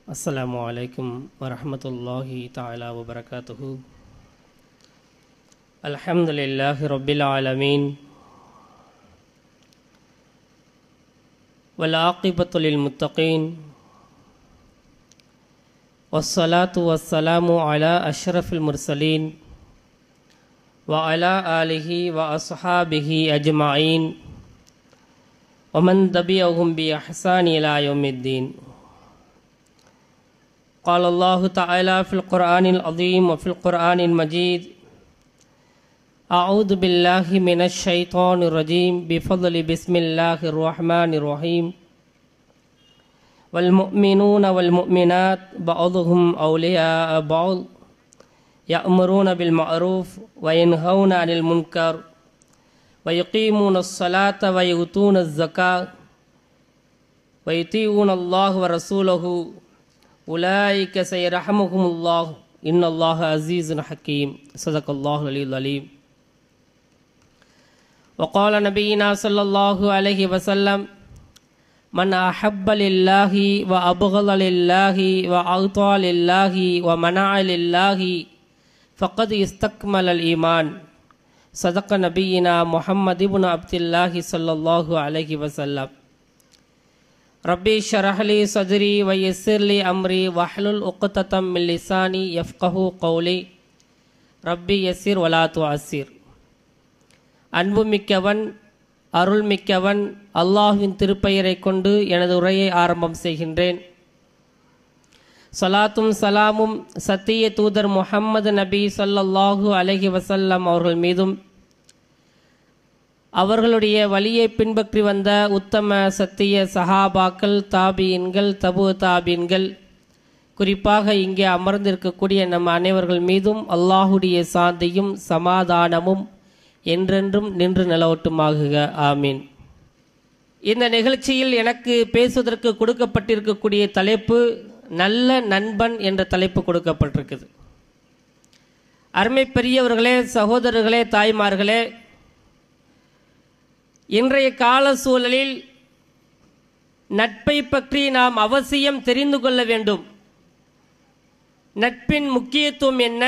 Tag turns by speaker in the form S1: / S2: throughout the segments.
S1: السلام عليكم ورحمة الله تعالى وبركاته الحمد لله رب العالمين والعاقبة للمتقين والصلاة والسلام على أشرف المرسلين وعلى آله وأصحابه أجمعين ومن تبعهم بإحسان إلى يوم الدين قال الله تعالى في القرآن العظيم وفي القرآن المجيد أعوذ بالله من الشيطان الرجيم بفضل بسم الله الرحمن الرحيم والمؤمنون والمؤمنات بعضهم أولياء بعض يأمرون بالمعروف وينهون عن المنكر ويقيمون الصلاة ويؤتون الزكاة ويطيعون الله ورسوله أولئك سيرحمهم الله إن الله عزيز حكيم صدق الله العلي العليم وقال نبينا صلى الله عليه وسلم من أحب لله وأبغض لله وأعطى لله ومنع لله فقد استكمل الإيمان صدق نبينا محمد بن عبد الله صلى الله عليه وسلم ربي اشرح لي صدري ويسر لي أمري واحلل عقدة من لساني يفقه قولي ربي يسر ولا تعسر அன்புமிக்கவன் அருள்மிக்கவன் அல்லாஹ்வின் திருப்பெயரை கொண்டு எனது உரையை ஆரம்பம் செய்கின்றேன் சலாத்தும் சலாமும் சத்திய தூதர் முஹம்மது நபி ஸல்லல்லாஹு அலைஹி வஸல்லம் அவர்கள் மீதும் அவர்களுடைய வழியை பின்பற்றி வந்த உத்தம சத்திய சஹாபாக்கள் தாபீன்கள் தபு தாபீன்கள் குறிப்பாக இங்கே அமர்ந்திருக்கக்கூடிய நம் அனைவர்கள் மீதும் அல்லாஹுடைய சாந்தியும் சமாதானமும் என்றென்றும் நின்று நிலவட்டுமாகுக ஆமீன் இந்த நிகழ்ச்சியில் எனக்கு பேசுவதற்கு கொடுக்கப்பட்டிருக்கக்கூடிய தலைப்பு நல்ல நண்பன் என்ற தலைப்பு கொடுக்கப்பட்டிருக்குது அருமை பெரியவர்களே சகோதரர்களே தாய்மார்களே இன்றைய கால சூழலில் நட்பை பற்றி நாம் அவசியம் தெரிந்து கொள்ள வேண்டும் நட்பின் முக்கியத்துவம் என்ன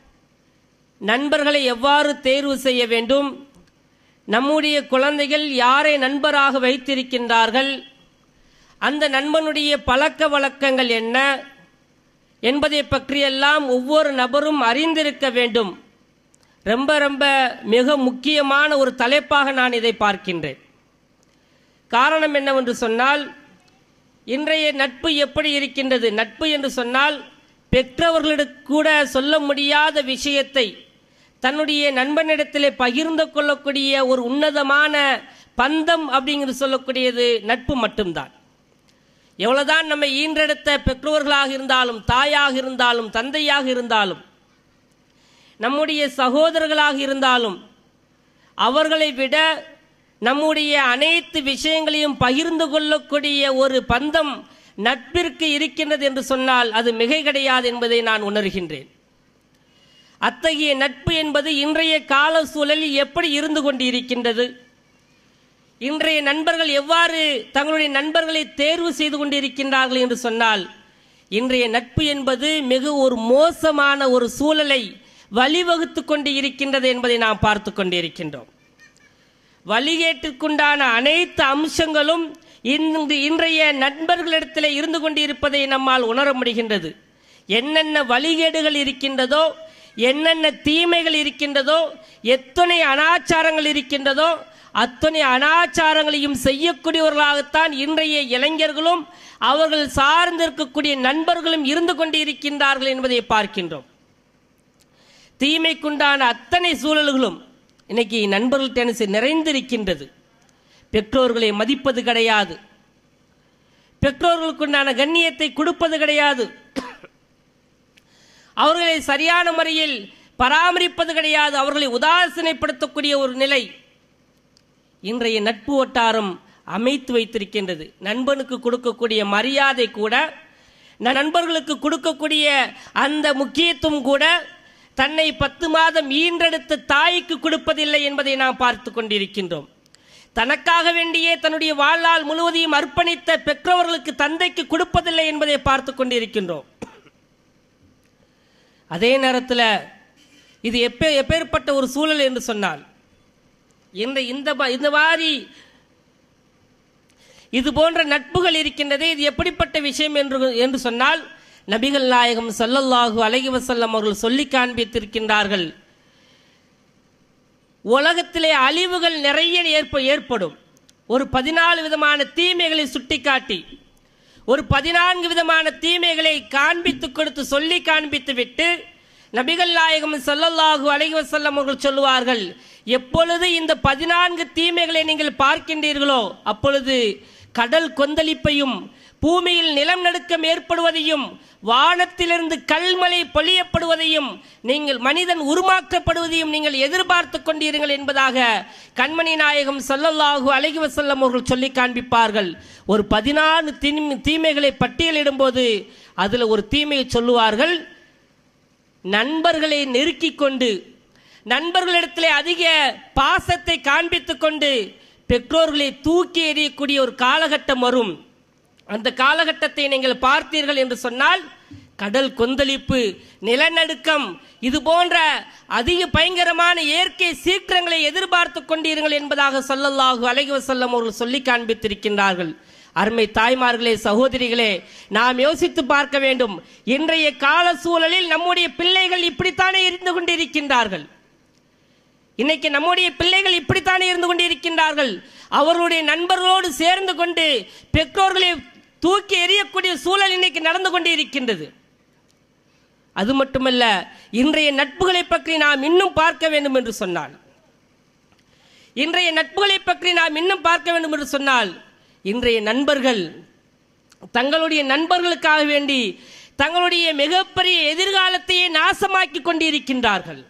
S1: நண்பர்களை எவ்வாறு தேர்வு செய்ய வேண்டும் நம்முடைய குழந்தைகள் யாரை நண்பராக வைத்திருக்கின்றார்கள் அந்த நண்பனுடைய பழக்க வழக்கங்கள் என்ன என்பதை பற்றியெல்லாம் ஒவ்வொரு நபரும் அறிந்திருக்க வேண்டும் ரொம்ப ரொம்ப மிக முக்கியமான ஒரு தலைப்பாக நான் இதை பார்க்கின்றேன் காரணம் என்னவென்று சொன்னால் இன்றைய நட்பு எப்படி இருக்கின்றது நட்பு என்று சொன்னால் பெற்றவர்களுக்கு கூட சொல்ல முடியாத விஷயத்தை தன்னுடைய நண்பனிடத்திலே பகிர்ந்து கொள்ளக்கூடிய ஒரு உன்னதமான பந்தம் அப்படிங்கிறது சொல்லக்கூடியது நட்பு மட்டும்தான் எவ்வளவுதான் நம்ம ஈன்றெடுத்த பெற்றோர்களாக இருந்தாலும் தாயாக இருந்தாலும் தந்தையாக இருந்தாலும் நம்முடைய சகோதரர்களாக இருந்தாலும் அவர்களை விட நம்முடைய அனைத்து விஷயங்களையும் பகிர்ந்து கொள்ளக்கூடிய ஒரு பந்தம் நட்பிற்கு இருக்கின்றது என்று சொன்னால் அது மிகை கிடையாது என்பதை நான் உணர்கின்றேன் அத்தகைய நட்பு என்பது இன்றைய கால சூழலில் எப்படி இருந்து கொண்டு இருக்கின்றது இன்றைய நண்பர்கள் எவ்வாறு தங்களுடைய நண்பர்களை தேர்வு செய்து கொண்டிருக்கின்றார்கள் என்று சொன்னால் இன்றைய நட்பு என்பது மிக ஒரு மோசமான ஒரு சூழலை வழிவகுத்து கொண்டு இருக்கின்றது என்பதை நாம் பார்த்து கொண்டிருக்கின்றோம் வழிகேட்டிற்குண்டான அனைத்து அம்சங்களும் இந்த இன்றைய நண்பர்களிடத்தில் இருந்து கொண்டிருப்பதை நம்மால் உணர முடிகின்றது என்னென்ன வழிகேடுகள் இருக்கின்றதோ என்னென்ன தீமைகள் இருக்கின்றதோ எத்தனை அனாச்சாரங்கள் இருக்கின்றதோ அத்தனை அனாச்சாரங்களையும் செய்யக்கூடியவர்களாகத்தான் இன்றைய இளைஞர்களும் அவர்கள் சார்ந்திருக்கக்கூடிய நண்பர்களும் இருந்து கொண்டு இருக்கின்றார்கள் என்பதை பார்க்கின்றோம் தீமைக்குண்டான அத்தனை சூழல்களும் இன்னைக்கு நண்பர்கள் டெனிஸ் நிறைந்திருக்கின்றது பெற்றோர்களை மதிப்பது கிடையாது பெற்றோர்களுக்குண்டான கண்ணியத்தை கொடுப்பது கிடையாது அவர்களை சரியான முறையில் பராமரிப்பது கிடையாது அவர்களை உதாசீனைப்படுத்தக்கூடிய ஒரு நிலை இன்றைய நட்பு வட்டாரம் அமைத்து வைத்திருக்கின்றது நண்பனுக்கு கொடுக்கக்கூடிய மரியாதை கூட நண்பர்களுக்கு கொடுக்கக்கூடிய அந்த முக்கியத்துவம் கூட தன்னை பத்து மாதம் ஈன்றெடுத்த தாய்க்கு கொடுப்பதில்லை என்பதை நாம் பார்த்து கொண்டிருக்கின்றோம் தனக்காக வேண்டியே தன்னுடைய வாழ்நாள் முழுவதையும் அர்ப்பணித்த பெற்றோர்களுக்கு தந்தைக்கு கொடுப்பதில்லை என்பதை பார்த்து கொண்டிருக்கின்றோம் அதே நேரத்தில் இது எப்பே எப்பேற்பட்ட ஒரு சூழல் என்று சொன்னால் இந்த இந்த ப- இந்த மாதிரி இது போன்ற நட்புகள் இருக்கின்றதே இது எப்படிப்பட்ட விஷயம் என்று என்று சொன்னால் நபிகள் நாயகம் ஸல்லல்லாஹு அலைஹி வஸல்லம் அவர்கள் சொல்லி காண்பித்திருக்கின்றார்கள் உலகத்திலே அழிவுகள் நிறைய ஏற்ப ஏற்படும் ஒரு பதினாலு விதமான தீமைகளை சுட்டிக்காட்டி ஒரு பதினான்கு விதமான தீமைகளை காண்பித்து கொடுத்து சொல்லி காண்பித்து விட்டு நபிகள் நாயகம் ஸல்லல்லாஹு அலைஹி வஸல்லம் அவர்கள் சொல்லுவார்கள் எப்பொழுது இந்த பதினான்கு தீமைகளை நீங்கள் பார்க்கின்றீர்களோ அப்பொழுது கடல் கொந்தளிப்பையும் பூமியில் நிலம் நடுக்கம் ஏற்படுவதையும் வானத்திலிருந்து கல்மழை பொழியப்படுவதையும் நீங்கள் மனிதன் உருமாற்றப்படுவதையும் நீங்கள் எதிர்பார்த்து கொண்டீர்கள் என்பதாக கண்மணி நாயகம் ஸல்லல்லாஹு அலைஹி வஸல்லம் அவர்கள் சொல்லி காண்பிப்பார்கள் ஒரு பதினாறு தீமை தீமைகளை பட்டியலிடும்போது அதில் ஒரு தீமையை சொல்லுவார்கள் நண்பர்களை நெருக்கிக் கொண்டு நண்பர்களிடத்திலே அதிக பாசத்தை காண்பித்துக் கொண்டு பெற்றோர்களை தூக்கி எறியக்கூடிய ஒரு காலகட்டம் வரும் அந்த காலகட்டத்தை நீங்கள் பார்த்தீர்கள் என்று சொன்னால் கடல் கொந்தளிப்பு நிலநடுக்கம் இது போன்ற அதிக பயங்கரமான இயற்கை சீற்றங்களை எதிர்பார்த்து கொண்டீர்கள் என்பதாக சொல்லல்லாஹு அலைஹி வஸல்லம் அவர்கள் சொல்லி காண்பித்திருக்கின்றார்கள் அருமை தாய்மார்களே சகோதரிகளே நாம் யோசித்து பார்க்க வேண்டும் இன்றைய கால சூழலில் நம்முடைய பிள்ளைகள் இப்படித்தானே இருந்து கொண்டிருக்கின்றார்கள் இன்னைக்கு நம்முடைய பிள்ளைகள் இப்படித்தானே இருந்து கொண்டிருக்கின்றார்கள் அவர்களுடைய நண்பர்களோடு சேர்ந்து கொண்டு பெற்றோர்களை தூக்கி எறியக்கூடிய சூழல் இன்னைக்கு நடந்து கொண்டு இருக்கின்றது அது மட்டுமல்ல இன்றைய நட்புகளை பற்றி நாம் இன்னும் பார்க்க வேண்டும் என்று சொன்னால் இன்றைய நட்புகளை பற்றி நாம் இன்னும் பார்க்க வேண்டும் என்று சொன்னால் இன்றைய நண்பர்கள் தங்களுடைய நண்பர்களுக்காக வேண்டி தங்களுடைய மிகப்பெரிய எதிர்காலத்தையே நாசமாக்கி கொண்டிருக்கின்றார்கள்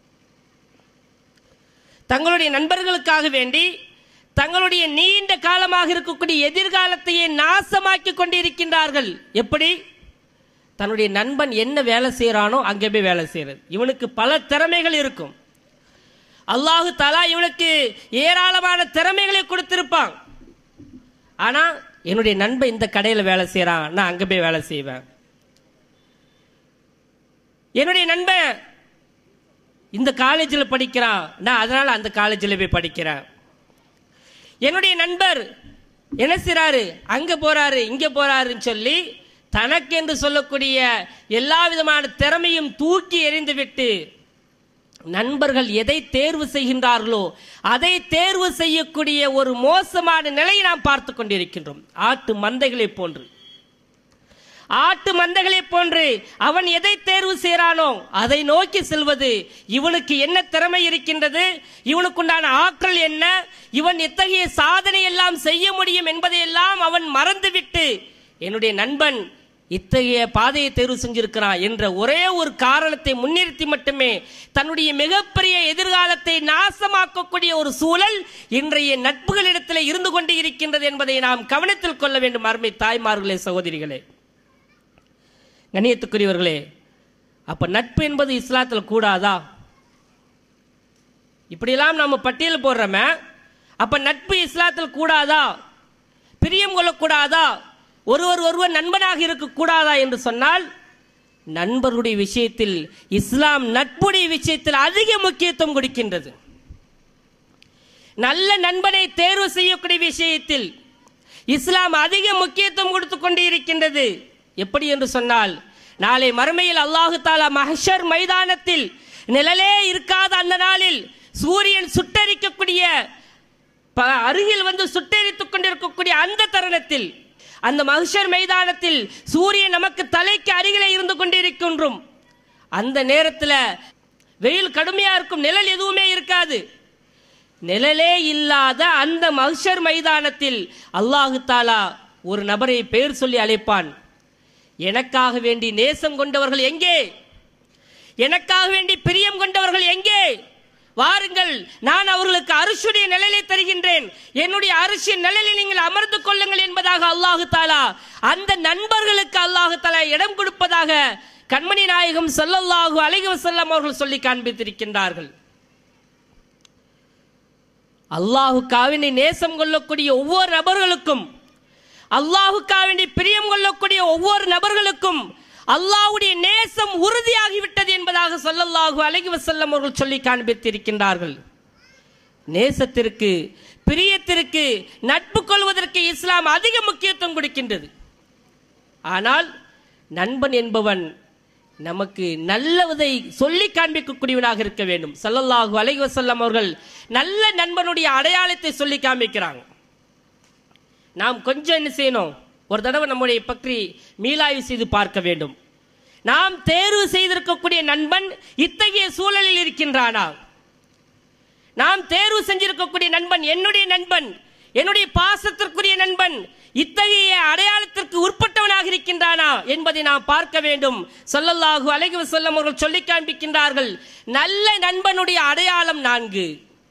S1: தங்களுடைய நண்பர்களுக்காக வேண்டி தங்களுடைய நீண்ட காலமாக இருக்கக்கூடிய எதிர்காலத்தையே நாசமாக்கி கொண்டிருக்கின்றார்கள் எப்படி தன்னுடைய நண்பன் என்ன வேலை செய்கிறானோ அங்கே போய் வேலை செய்கிறது இவனுக்கு பல திறமைகள் இருக்கும் அல்லாஹு தலா இவனுக்கு ஏராளமான திறமைகளை கொடுத்திருப்பான் ஆனால் என்னுடைய நண்பன் இந்த கடையில் வேலை செய்கிறான் நான் அங்கே போய் வேலை செய்வேன் என்னுடைய நண்பன் இந்த காலேஜில் படிக்கிறான் நான் அதனால் அந்த காலேஜில் போய் படிக்கிறேன் என்னுடைய நண்பர் என்ன செய்றாரு அங்கே போறாரு இங்கே போறாருன்னு சொல்லி தனக்கென்று சொல்லக்கூடிய எல்லா விதமான திறமையும் தூக்கி எறிந்துவிட்டு நண்பர்கள் எதை தேர்வு செய்கின்றார்களோ அதை தேர்வு செய்யக்கூடிய ஒரு மோசமான நிலையை நாம் பார்த்து கொண்டிருக்கின்றோம் ஆட்டு மந்தைகளைப் போன்று ஆட்டு மந்தைகளைப் போன்று அவன் எதை தேர்வு செய்கிறானோ அதை நோக்கி செல்வது இவனுக்கு என்ன திறமை இருக்கின்றது இவனுக்குண்டான ஆற்றல் என்ன இவன் எத்தகைய சாதனை எல்லாம் செய்ய முடியும் என்பதையெல்லாம் அவன் மறந்துவிட்டு என்னுடைய நண்பன் இத்தகைய பாதையை தேர்வு செஞ்சிருக்கிறான் என்ற ஒரே ஒரு காரணத்தை முன்னிறுத்தி மட்டுமே தன்னுடைய மிகப்பெரிய எதிர்காலத்தை நாசமாக்கக்கூடிய ஒரு சூழல் இன்றைய நட்புகளிடத்தில் இருந்து கொண்டு இருக்கின்றது என்பதை நாம் கவனத்தில் கொள்ள வேண்டும் அருமை தாய்மார்களே சகோதரிகளே கண்ணியத்துக்குரியவர்களே அப்ப நட்பு என்பது இஸ்லாத்தில் கூடாதா இப்படியெல்லாம் நம்ம பட்டியல் போடுறோமே அப்ப நட்பு இஸ்லாத்தில் கூடாதா பிரியம் கொள்ளக்கூடாதா ஒருவர் ஒருவர் நண்பனாக இருக்கக்கூடாதா என்று சொன்னால் நண்பருடைய விஷயத்தில் இஸ்லாம் நட்புடைய விஷயத்தில் அதிக முக்கியத்துவம் கொடுக்கின்றது நல்ல நண்பனை தேர்வு செய்யக்கூடிய விஷயத்தில் இஸ்லாம் அதிக முக்கியத்துவம் கொடுத்து கொண்டு இருக்கின்றது எப்படி என்று சொன்னால் நாளை மறுமையில் அல்லாஹு தாலா மஹஷர் மைதானத்தில் நிழலே இருக்காத அந்த நாளில் சூரியன் சுட்டரிக்கக்கூடிய ப- அருகில் வந்து சுட்டெரித்துக் கொண்டிருக்கக்கூடிய அந்த தருணத்தில் அந்த மஹ்ஷர் மைதானத்தில் சூரியன் நமக்கு தலைக்கு அருகிலே இருந்து கொண்டிருக்கின்றோம் அந்த நேரத்தில் வெயில் கடுமையா இருக்கும் நிழல் எதுவுமே இருக்காது நிழலே இல்லாத அந்த மஹ்ஷர் மைதானத்தில் அல்லாஹு தாலா ஒரு நபரை பெயர் சொல்லி அழைப்பான் எனக்காக வேண்டி நேசம் கொண்டவர்கள் எங்கே எனக்காக வேண்டி பிரியம் கொண்டவர்கள் எங்கே வாருங்கள் நான் அவர்களுக்கு அரிசுடைய நிழலை தருகின்றேன் என்னுடைய அரிசியின் நிழலில் நீங்கள் அமர்ந்து கொள்ளுங்கள் என்பதாக அல்லாஹு தாலா அந்த நண்பர்களுக்கு அல்லாஹு தாலா இடம் கொடுப்பதாக கண்மணி நாயகம் ஸல்லல்லாஹு அலைஹி வஸல்லம் அவர்கள் சொல்லி காண்பித்திருக்கின்றார்கள் அல்லாஹுக்காவினை நேசம் கொள்ளக்கூடிய ஒவ்வொரு நபர்களுக்கும் அல்லாஹுக்காவினை பிரியம் கொள்ளக்கூடிய ஒவ்வொரு நபர்களுக்கும் அல்லாஹ்வுடைய நேசம் உறுதியாகிவிட்டது என்பதாக ஸல்லல்லாஹு அலைஹி வஸல்லம் அவர்கள் சொல்லி காண்பித்திருக்கின்றார்கள் நேசத்திற்கு பிரியத்திற்கு நட்பு கொள்வதற்கு இஸ்லாம் அதிக முக்கியத்துவம் கொடுக்கின்றது ஆனால் நண்பன் என்பவன் நமக்கு நல்லதை சொல்லி காண்பிக்கக்கூடியவனாக இருக்க வேண்டும் ஸல்லல்லாஹு அலைஹி வஸல்லம் அவர்கள் நல்ல நண்பனுடைய அடையாளத்தை சொல்லி காண்பிக்கிறாங்க நாம் கொஞ்சம் என்ன செய்யணும் ஒரு தடவை நம்முடைய பற்றி மீளாய்வு செய்து பார்க்க வேண்டும் நாம் தேர்வு செய்திருக்கக்கூடிய நண்பன் இத்தகைய சூழலில் இருக்கின்றானா நாம் தேர்வு செஞ்சிருக்கக்கூடிய நண்பன் என்னுடைய நண்பன் என்னுடைய பாசத்திற்குரிய நண்பன் இத்தகைய அடையாளத்திற்கு உட்பட்டவனாக இருக்கின்றானா என்பதை நாம் பார்க்க வேண்டும் ஸல்லல்லாஹு அலைஹி வஸல்லம் அவர்கள் சொல்லி காண்பிக்கின்றார்கள் நல்ல நண்பனுடைய அடையாளம் நான்கு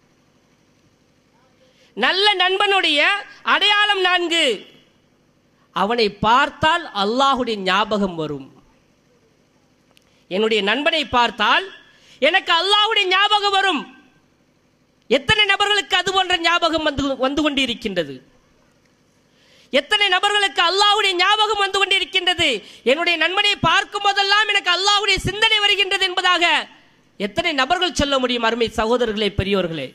S1: நல்ல நண்பனுடைய அடையாளம் நான்கு அவனை பார்த்தால் அல்லாஹுடைய ஞாபகம் வரும் என்னுடைய நண்பனை பார்த்தால் எனக்கு அல்லாஹுடைய ஞாபகம் வரும் எத்தனை நபர்களுக்கு அது போன்ற ஞாபகம் வந்து வந்து கொண்டிருக்கின்றது எத்தனை நபர்களுக்கு அல்லாஹ்வுடைய ஞாபகம் வந்து கொண்டிருக்கின்றது என்னுடைய நண்பனை பார்க்கும் போதெல்லாம் எனக்கு அல்லாஹ்வுடைய சிந்தனை வருகின்றது என்பதாக எத்தனை நபர்கள் சொல்ல முடியும் அருமை சகோதரர்களே பெரியோர்களே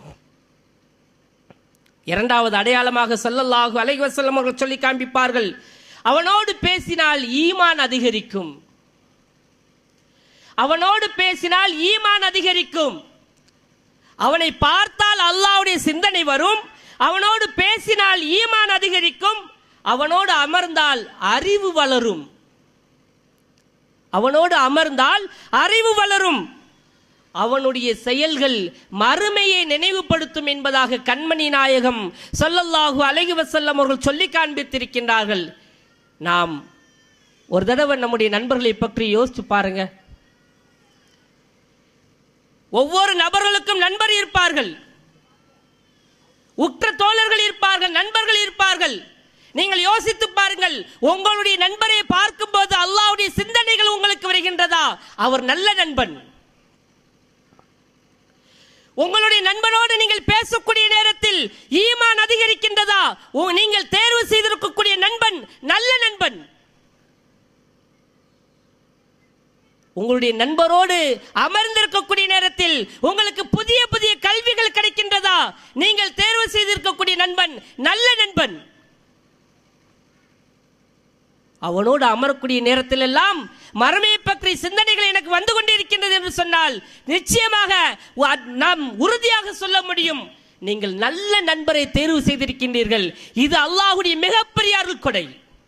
S1: இரண்டாவது அடையாளமாக ஸல்லல்லாஹு அலைஹி வஸல்லம் அவர்கள் சொல்லி காண்பிப்பார்கள் அவனோடு பேசினால் ஈமான் அதிகரிக்கும் அவனோடு பேசினால் ஈமான் அதிகரிக்கும் அவனை பார்த்தால் அல்லாஹ்வுடைய சிந்தனை வரும் அவனோடு பேசினால் ஈமான் அதிகரிக்கும் அவனோடு அமர்ந்தால் அறிவு வளரும் அவனோடு அமர்ந்தால் அறிவு வளரும் அவனுடைய செயல்கள் மறுமையை நினைவுபடுத்தும் என்பதாக கண்மணி நாயகம் ஸல்லல்லாஹு அலைஹி வஸல்லம் அவர்கள் சொல்லி காண்பித்திருக்கின்றார்கள் நாம் ஒரு தடவை நம்முடைய நண்பர்களை பற்றி யோசிச்சு பாருங்க ஒவ்வொரு நபர்களுக்கும் நண்பர் இருப்பார்கள் உற்ற தோழர்கள் இருப்பார்கள் நண்பர்கள் இருப்பார்கள் நீங்கள் யோசித்து பாருங்கள் உங்களுடைய நண்பரை பார்க்கும்போது அல்லாஹ்வுடைய சிந்தனைகள் உங்களுக்கு வருகின்றதா அவர் நல்ல நண்பன் உங்களுடைய நண்பனோடு நீங்கள் பேசக்கூடிய நேரத்தில் ஈமான் அதிகரிக்கின்றதா உ- நீங்கள் தேர்வு செய்திருக்கக்கூடிய நண்பன் நல்ல நண்பன் உங்களுடைய நண்பரோடு அமர்ந்திருக்கக்கூடிய நேரத்தில் உங்களுக்கு புதிய புதிய கல்விகள் கிடைக்கின்றதா நீங்கள் தேர்வு செய்திருக்கக்கூடிய நண்பன் நல்ல நண்பன் அவனோடு அமரக்கூடிய நேரத்தில் எல்லாம் மரமையை பற்றி சிந்தனைகள் எனக்கு வந்து கொண்டிருக்கின்றது என்று சொன்னால் நிச்சயமாக வ- நாம் உறுதியாக சொல்ல முடியும் நீங்கள் நல்ல நண்பரை தேர்வு செய்திருக்கின்றீர்கள் இது அல்லாஹ்வுடைய மிகப்பெரிய அருள்கொடை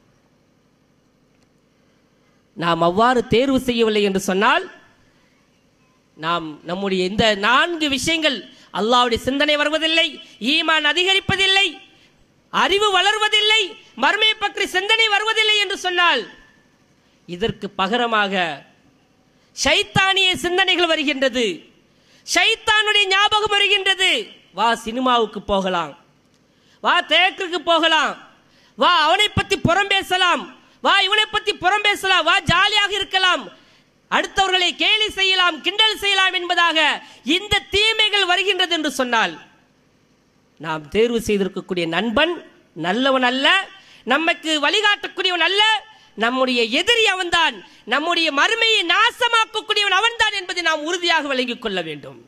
S1: நாம் அவ்வாறு தேர்வு செய்யவில்லை என்று சொன்னால் நாம் நம்முடைய இந்த நான்கு விஷயங்கள் அல்லாஹ்வுடைய சிந்தனை வருவதில்லை ஈமான் அதிகரிப்பதில்லை அறிவு வளர்வதில்லை மர்மையை பற்றி சிந்தனை வருவதில்லை என்று சொன்னால் இதற்கு பகரமாக ஷைத்தானிய சிந்தனைகள் வருகின்றது ஷைத்தானுடைய ஞாபகம் வருகின்றது வா சினிமாவுக்கு போகலாம் வா தேட்டருக்கு போகலாம் வா அவனை பத்தி புறம் பேசலாம் வா இவனை பத்தி புறம் பேசலாம் வா ஜாலியாக இருக்கலாம் அடுத்தவர்களை கேலி செய்யலாம் கிண்டல் செய்யலாம் என்பதாக இந்த தீமைகள் வருகின்றது என்று சொன்னால் நாம் தேர்வு செய்திருக்கக்கூடிய நண்பன் நல்லவன் அல்ல நமக்கு வழிகாட்டக்கூடியவன் அல்ல நம்முடைய எதிரி அவன்தான் நம்முடைய மறுமையை நாசமாக்கக்கூடியவன் அவன்தான் என்பதை நாம் உறுதியாக விளங்கிக் கொள்ள வேண்டும்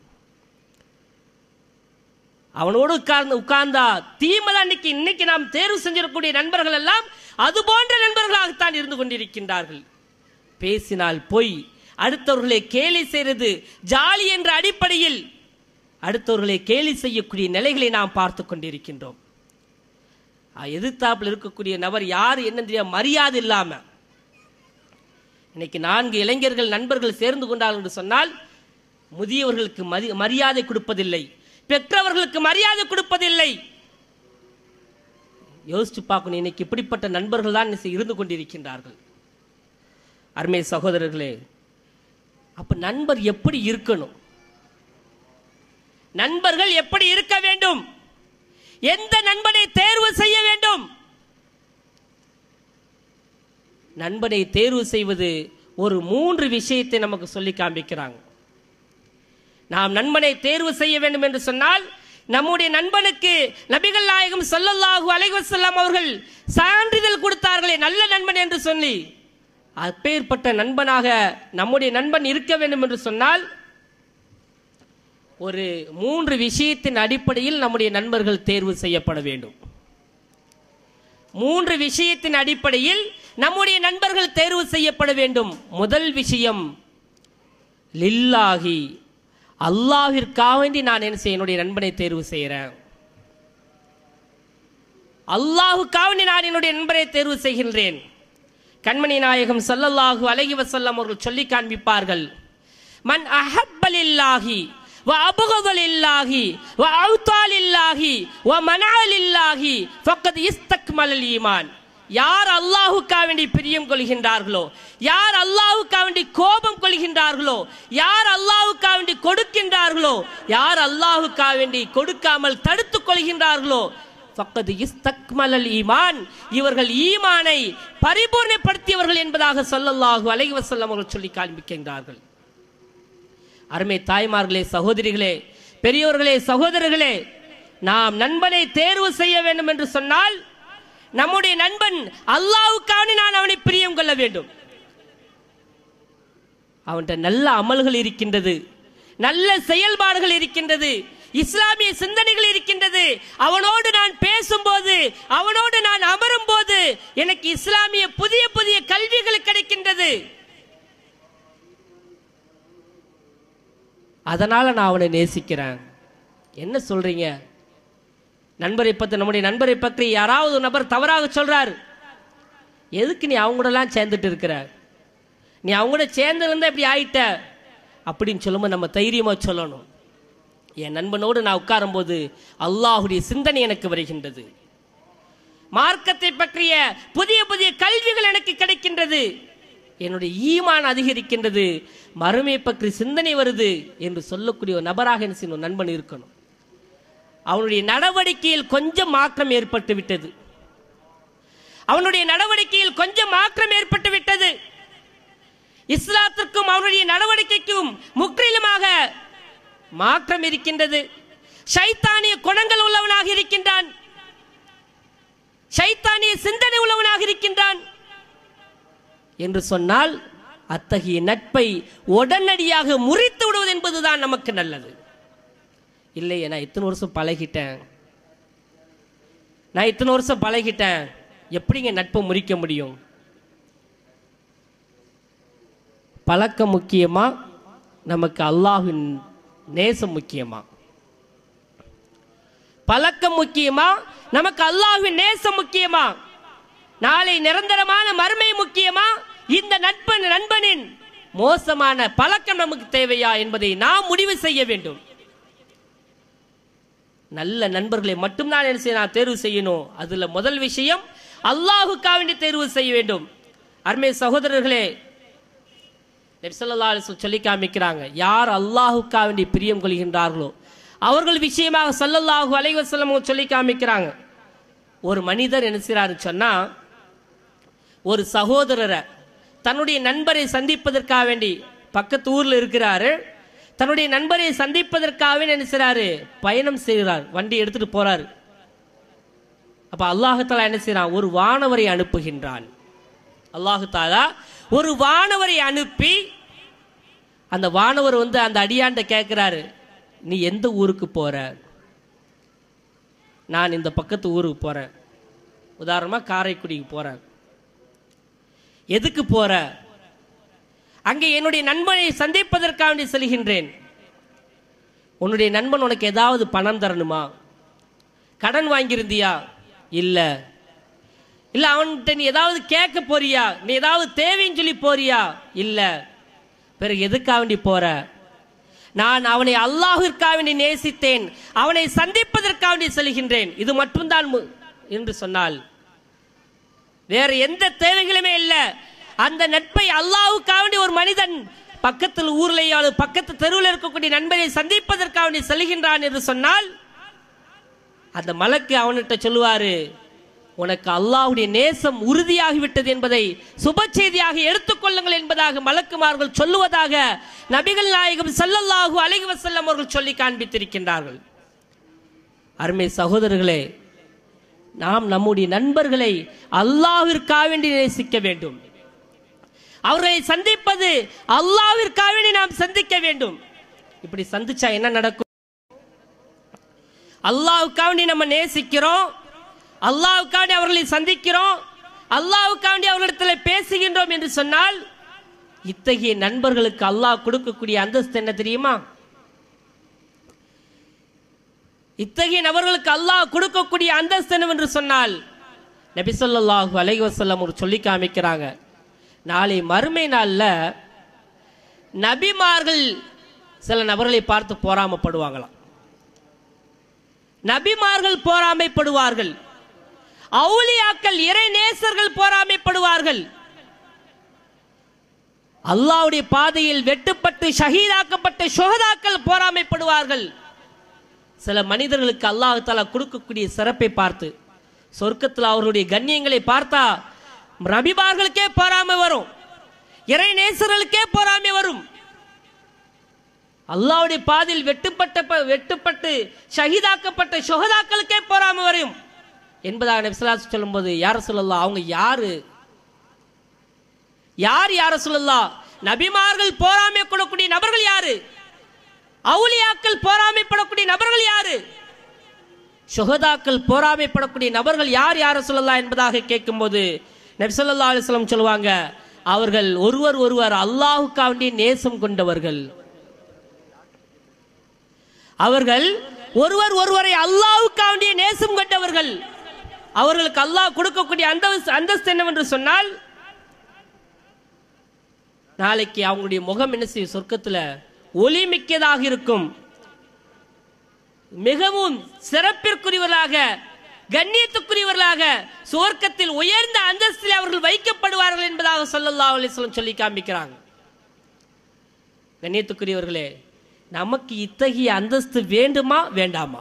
S1: அவனோடு உட்கார்ந்து உட்கார்ந்தா தீமதான் இன்னைக்கு இன்னைக்கு நாம் தேர்வு செஞ்சிருக்கக்கூடிய நண்பர்கள் எல்லாம் அது போன்ற நண்பர்களாகத்தான் இருந்து கொண்டிருக்கின்றார்கள் பேசினால் பொய் அடுத்தவர்களை கேலி செய்வது ஜாலி என்ற அடிப்படையில் அடுத்தவர்களை கேலி செய்யக்கூடிய நிலைகளை நாம் பார்த்து கொண்டிருக்கின்றோம் அஹ் எதிர்த்தாப்புல இருக்கக்கூடிய நபர் யார் என்ன தெரியாம மரியாதை இல்லாம இன்னைக்கு நான்கு இளைஞர்கள் நண்பர்கள் சேர்ந்து கொண்டார்கள் என்று சொன்னால் முதியவர்களுக்கு மதி மரியாதை கொடுப்பதில்லை பெற்றவர்களுக்கு மரியாதை கொடுப்பதில்லை யோசிச்சு பார்க்கணும் இன்னைக்கு இப்படிப்பட்ட நண்பர்கள் தான் இன்னைக்கு இருந்து கொண்டிருக்கின்றார்கள் அருமை சகோதரர்களே அப்ப நண்பர் எப்படி இருக்கணும் நண்பர்கள் எப்படி இருக்க வேண்டும் எந்த நண்பனை தேர்வு செய்ய வேண்டும் நண்பனை தேர்வு செய்வது ஒரு மூன்று விஷயத்தை நமக்கு சொல்லி காண்பிக்கிறாங்க நாம் நண்பனை தேர்வு செய்ய வேண்டும் என்று சொன்னால் நம்முடைய நண்பனுக்கு நபிகள் நாயகம் ஸல்லல்லாஹு அலைஹி வஸல்லம் அவர்கள் சான்றிதழ் கொடுத்தார்களே நல்ல நண்பன் என்று சொல்லி அப்பேற்பட்ட நண்பனாக நம்முடைய நண்பன் இருக்க வேண்டும் என்று சொன்னால் ஒரு மூன்று விஷயத்தின் அடிப்படையில் நம்முடைய நண்பர்கள் தேர்வு செய்யப்பட வேண்டும் மூன்று விஷயத்தின் அடிப்படையில் நம்முடைய நண்பர்கள் தேர்வு செய்யப்பட வேண்டும் முதல் விஷயம் லில்லாஹி அல்லாஹிற்காக வேண்டி நான் என்ன செய்ய என்னுடைய நண்பனை தேர்வு செய்கிறேன் அல்லாஹுக்காக வேண்டி நான் என்னுடைய நண்பரை தேர்வு செய்கின்றேன் கண்மணி நாயகம் ஸல்லல்லாஹு அலைஹி வஸல்லம் அவர்கள் சொல்லி காண்பிப்பார்கள் மன் அஹப்பலில்லாஹி வ அபுகதலில்லாஹி வ அவுத்தாலில்லாஹி வ மனாலில்லாஹி ஃபக்கத் இஸ்தக்மலல் ஈமான் யார் அல்லாஹுக்காக வேண்டி பிரியம் கொள்கின்றார்களோ யார் அல்லாஹுக்காக வேண்டி கோபம் கொள்கின்றார்களோ யார் அல்லாஹுக்காக வேண்டி கொடுக்கின்றார்களோ யார் அல்லாஹுக்காக வேண்டி கொடுக்காமல் தடுத்துக் கொள்கின்றார்களோ ஃபக்கது இஸ்தக்மலல் ஈமான் இவர்கள் ஈமானை பரிபூர்ணப்படுத்தியவர்கள் என்பதாக ஸல்லல்லாஹு அலைஹி வஸல்லம் அவர்கள் சொல்லி காண்பிக்கின்றார்கள் அருமை தாய்மார்களே சகோதரிகளே பெரியோர்களே சகோதரர்களே நாம் நண்பனை தேர்வு செய்ய வேண்டும் என்று சொன்னால் நம்முடைய நண்பன் அல்லாஹ்வுக்காக நான் அவனை பிரியம் கொள்ள வேண்டும் அவன்கிட்ட நல்ல அமல்கள் இருக்கின்றது நல்ல செயல்பாடுகள் இருக்கின்றது இஸ்லாமிய சிந்தனைகள் இருக்கின்றது அவனோடு நான் பேசும்போது அவனோடு நான் அமரும் போது எனக்கு இஸ்லாமிய புதிய புதிய கல்விகள் கிடைக்கின்றது அதனால நான் அவனை நேசிக்கிறேன் என்ன சொல்றீங்க நண்பரை பத்தி நம்முடைய நண்பரை பற்றி யாராவது ஒரு நபர் தவறாக சொல்றார் எதுக்கு நீ அவங்க கூடலாம் சேர்ந்துட்டு இருக்கிற நீ அவங்க கூட சேர்ந்து இருந்தா இப்படி ஆயிட்ட அப்படின்னு சொல்லும்போது நம்ம தைரியமா சொல்லணும் என் நண்பனோடு நான் உட்காரும்போது அல்லாஹுடைய சிந்தனை எனக்கு வருகின்றது மார்க்கத்தை பற்றிய புதிய புதிய கல்விகள் எனக்கு கிடைக்கின்றது என்னுடைய ஈமான் அதிகரிக்கின்றது மறுமை பற்றி சிந்தனை வருது என்று சொல்லக்கூடிய ஒரு நபராக என்ன செய்யணும் நண்பன் இருக்கணும் அவனுடைய நடவடிக்கையில் கொஞ்சம் மாற்றம் ஏற்பட்டு விட்டது அவனுடைய நடவடிக்கையில் கொஞ்சம் மாற்றம் ஏற்பட்டு விட்டது இஸ்லாத்திற்கும் அவனுடைய நடவடிக்கைக்கும் முற்றிலுமாக மாற்றம் இருக்கின்றது ஷைத்தானிய குணங்கள் உள்ளவனாக இருக்கின்றான் ஷைத்தானிய சிந்தனை உள்ளவனாக இருக்கின்றான் என்று சொன்னால் அத்தகைய நட்பை உடனடியாக முறித்து விடுவது என்பதுதான் நமக்கு நல்லது இல்லை நான் இத்தனை வருஷம் பழகிட்டேன் நான் இத்தனை வருஷம் பழகிட்டேன் எப்படிங்க நட்பை முறிக்க முடியும் பழக்கம் முக்கியமா நமக்கு அல்லாஹ்வின் நேசம் முக்கியமா பழக்கம் முக்கியமா நமக்கு அல்லாஹ்வின் நேசம் முக்கியமா நாளை நிரந்தரமான மறுமை முக்கியமா இந்த நட்பன் நண்பனின் மோசமான பழக்கம் நமக்கு தேவையா என்பதை நாம் முடிவு செய்ய வேண்டும் நல்ல நண்பர்களை மட்டும்தான் என்ன செய்ய நான் தேர்வு செய்யணும் அதுல முதல் விஷயம் அல்லாஹுக்காக வேண்டி தேர்வு செய்ய வேண்டும் அருமை சகோதரர்களே நெப்சல்லா சொல்லி காமிக்கிறாங்க யார் அல்லாஹுக்காக வேண்டி பிரியம் கொள்கின்றார்களோ அவர்கள் விஷயமாக சல்லல்லாஹு அலைஹி வஸல்லம் சொல்லி காமிக்கிறாங்க ஒரு மனிதர் என்ன செய்றாரு சொன்னா ஒரு சகோதரரை தன்னுடைய நண்பரை சந்திப்பதற்காக வேண்டி பக்கத்து ஊர்ல இருக்கிறாரு தன்னுடைய நண்பரை சந்திப்பதற்காகவே என்ன செய்றாரு பயணம் செய்கிறார் வண்டி எடுத்துட்டு போறாரு அப்ப அல்லாஹாலா என்ன செய்றான் ஒரு வானவரை அனுப்புகின்றான் அல்லாஹு தாலா ஒரு வானவரை அனுப்பி அந்த வானவர் வந்து அந்த அடியாண்ட கேட்கிறாரு நீ எந்த ஊருக்கு போற நான் இந்த பக்கத்து ஊருக்கு போறேன் உதாரணமா காரைக்குடிக்கு போறேன் எதுக்கு போற அங்கே என்னுடைய நண்பனை சந்திப்பதற்காக வேண்டி செல்கின்றேன் உன்னுடைய நண்பன் உனக்கு ஏதாவது பணம் தரணுமா கடன் வாங்கியிருந்தியா இல்ல இல்ல அவன்கிட்ட நீ ஏதாவது கேட்க போறியா நீ ஏதாவது தேவைன்னு சொல்லி போறியா இல்ல பிறகு எதுக்காக வேண்டி போற நான் அவனை அல்லாஹிற்காக வேண்டி நேசித்தேன் அவனை சந்திப்பதற்காக வேண்டி செல்கின்றேன் இது மட்டும்தான் மு- என்று சொன்னால் வேற எந்த தேவைகளுமே இல்ல அந்த நட்பை அல்லாஹ்வுக்காக வேண்டி ஒரு மனிதன் பக்கத்தில் ஊர்லேயோ அல்லது பக்கத்து தெருவில் இருக்கக்கூடிய நண்பரை சந்திப்பதற்காக வேண்டி செல்கின்றான் என்று சொன்னால் அந்த மலக்கு அவன்கிட்ட சொல்லுவாரு உனக்கு அல்லாஹ்வுடைய நேசம் உறுதியாகிவிட்டது என்பதை சுப செய்தியாக எடுத்துக்கொள்ளுங்கள் என்பதாக மலக்குமார்கள் சொல்லுவதாக நபிகள் நாயகம் ஸல்லல்லாஹு அலைஹி வஸல்லம் அவர்கள் சொல்லி காண்பித்திருக்கின்றார்கள் அருமை சகோதரர்களே நாம் நம்முடைய நண்பர்களை அல்லாஹ்விற்காக வேண்டி நேசிக்க வேண்டும் அவர்களை சந்திப்பது அல்லாஹ்விற்காக வேண்டி நாம் சந்திக்க வேண்டும் இப்படி சந்திச்சா என்ன நடக்கும் அல்லாஹ்வுக்காக வேண்டி நம்ம நேசிக்கிறோம் அல்லாஹ்வுக்காக வேண்டி அவர்களை சந்திக்கிறோம் அல்லாஹ்வுக்காக வேண்டி அவர்களிடத்தில் பேசுகின்றோம் என்று சொன்னால் இத்தகைய நண்பர்களுக்கு அல்லாஹ் கொடுக்கக்கூடிய அந்தஸ்து என்ன தெரியுமா இத்தகைய நபர்களுக்கு அல்லாஹ் கொடுக்கக்கூடிய அந்தஸ்து என்னவென்று சொன்னால் நபி ஸல்லல்லாஹு அலைஹி வஸல்லம் ஒரு சொல்லி காமிக்கிறாங்க நாளை மறுமை நாள்ல நபிமார்கள் சில நபர்களை பார்த்து பொறாமைப்படுவாங்களாம் நபிமார்கள் பொறாமைப்படுவார்கள் அவுலியாக்கள் இறை நேசர்கள் பொறாமைப்படுவார்கள் அல்லாஹ்வுடைய பாதையில் வெட்டுப்பட்டு ஷஹீதாக்கப்பட்ட சுகதாக்கள் பொறாமைப்படுவார்கள் சில மனிதர்களுக்கு அல்லாஹ் தஆலா கொடுக்கக்கூடிய சிறப்பை பார்த்து சொர்க்கத்தில் அவர்களுடைய கண்ணியங்களை பார்த்தா ரபிமார்களுக்கே பொறாமை வரும் இறை நேசர்களுக்கே பொறாமை வரும் அல்லாஹ்வுடைய பாதையில் வெட்டுப்பட்ட ப- வெட்டுப்பட்டு ஷஹீதாக்கப்பட்ட சுகதாக்களுக்கே பொறாமை வரும் என்பதாக நபிசலாஸ் சொல்லும்போது யார சொல்லலாம் அவங்க யாரு யார் யார சொல்லலாம் நபிமார்கள் பொறாமை கொள்ளக்கூடிய நபர்கள் யாரு அவுலியாக்கள் பொறாமைப்படக்கூடிய நபர்கள் யாரு சுகதாக்கள் பொறாமைப்படக்கூடிய நபர்கள் யார் யார சொல்லலாம் என்பதாக கேட்கும்போது நபி ஸல்லல்லாஹு அலைஹி வஸல்லம் சொல்லுவாங்க அவர்கள் ஒருவர் ஒருவர் அல்லாஹுக்காண்டி நேசம் கொண்டவர்கள் அவர்கள் ஒருவர் ஒருவரை அல்லாஹுக்காண்டிய நேசம் கொண்டவர்கள் அவர்களுக்கு அல்லாஹ் கொடுக்கக்கூடிய அந்த அந்தஸ்து என்னவென்று சொன்னால் நாளைக்கு அவங்களுடைய முகம் என்ன செய்யும் சொர்க்கத்தில் ஒளி மிக்கதாக இருக்கும் மிகவும் சிறப்பிற்குரியவர்களாக கண்ணியத்துக்குரியவர்களாக சுவர்க்கத்தில் உயர்ந்த அந்தஸ்தில் அவர்கள் வைக்கப்படுவார்கள் என்பதாக ஸல்லல்லாஹு அலைஹி வஸல்லம் சொல்லி காண்பிக்கிறாங்க கண்ணியத்துக்குரியவர்களே நமக்கு இத்தகைய அந்தஸ்து வேண்டுமா வேண்டாமா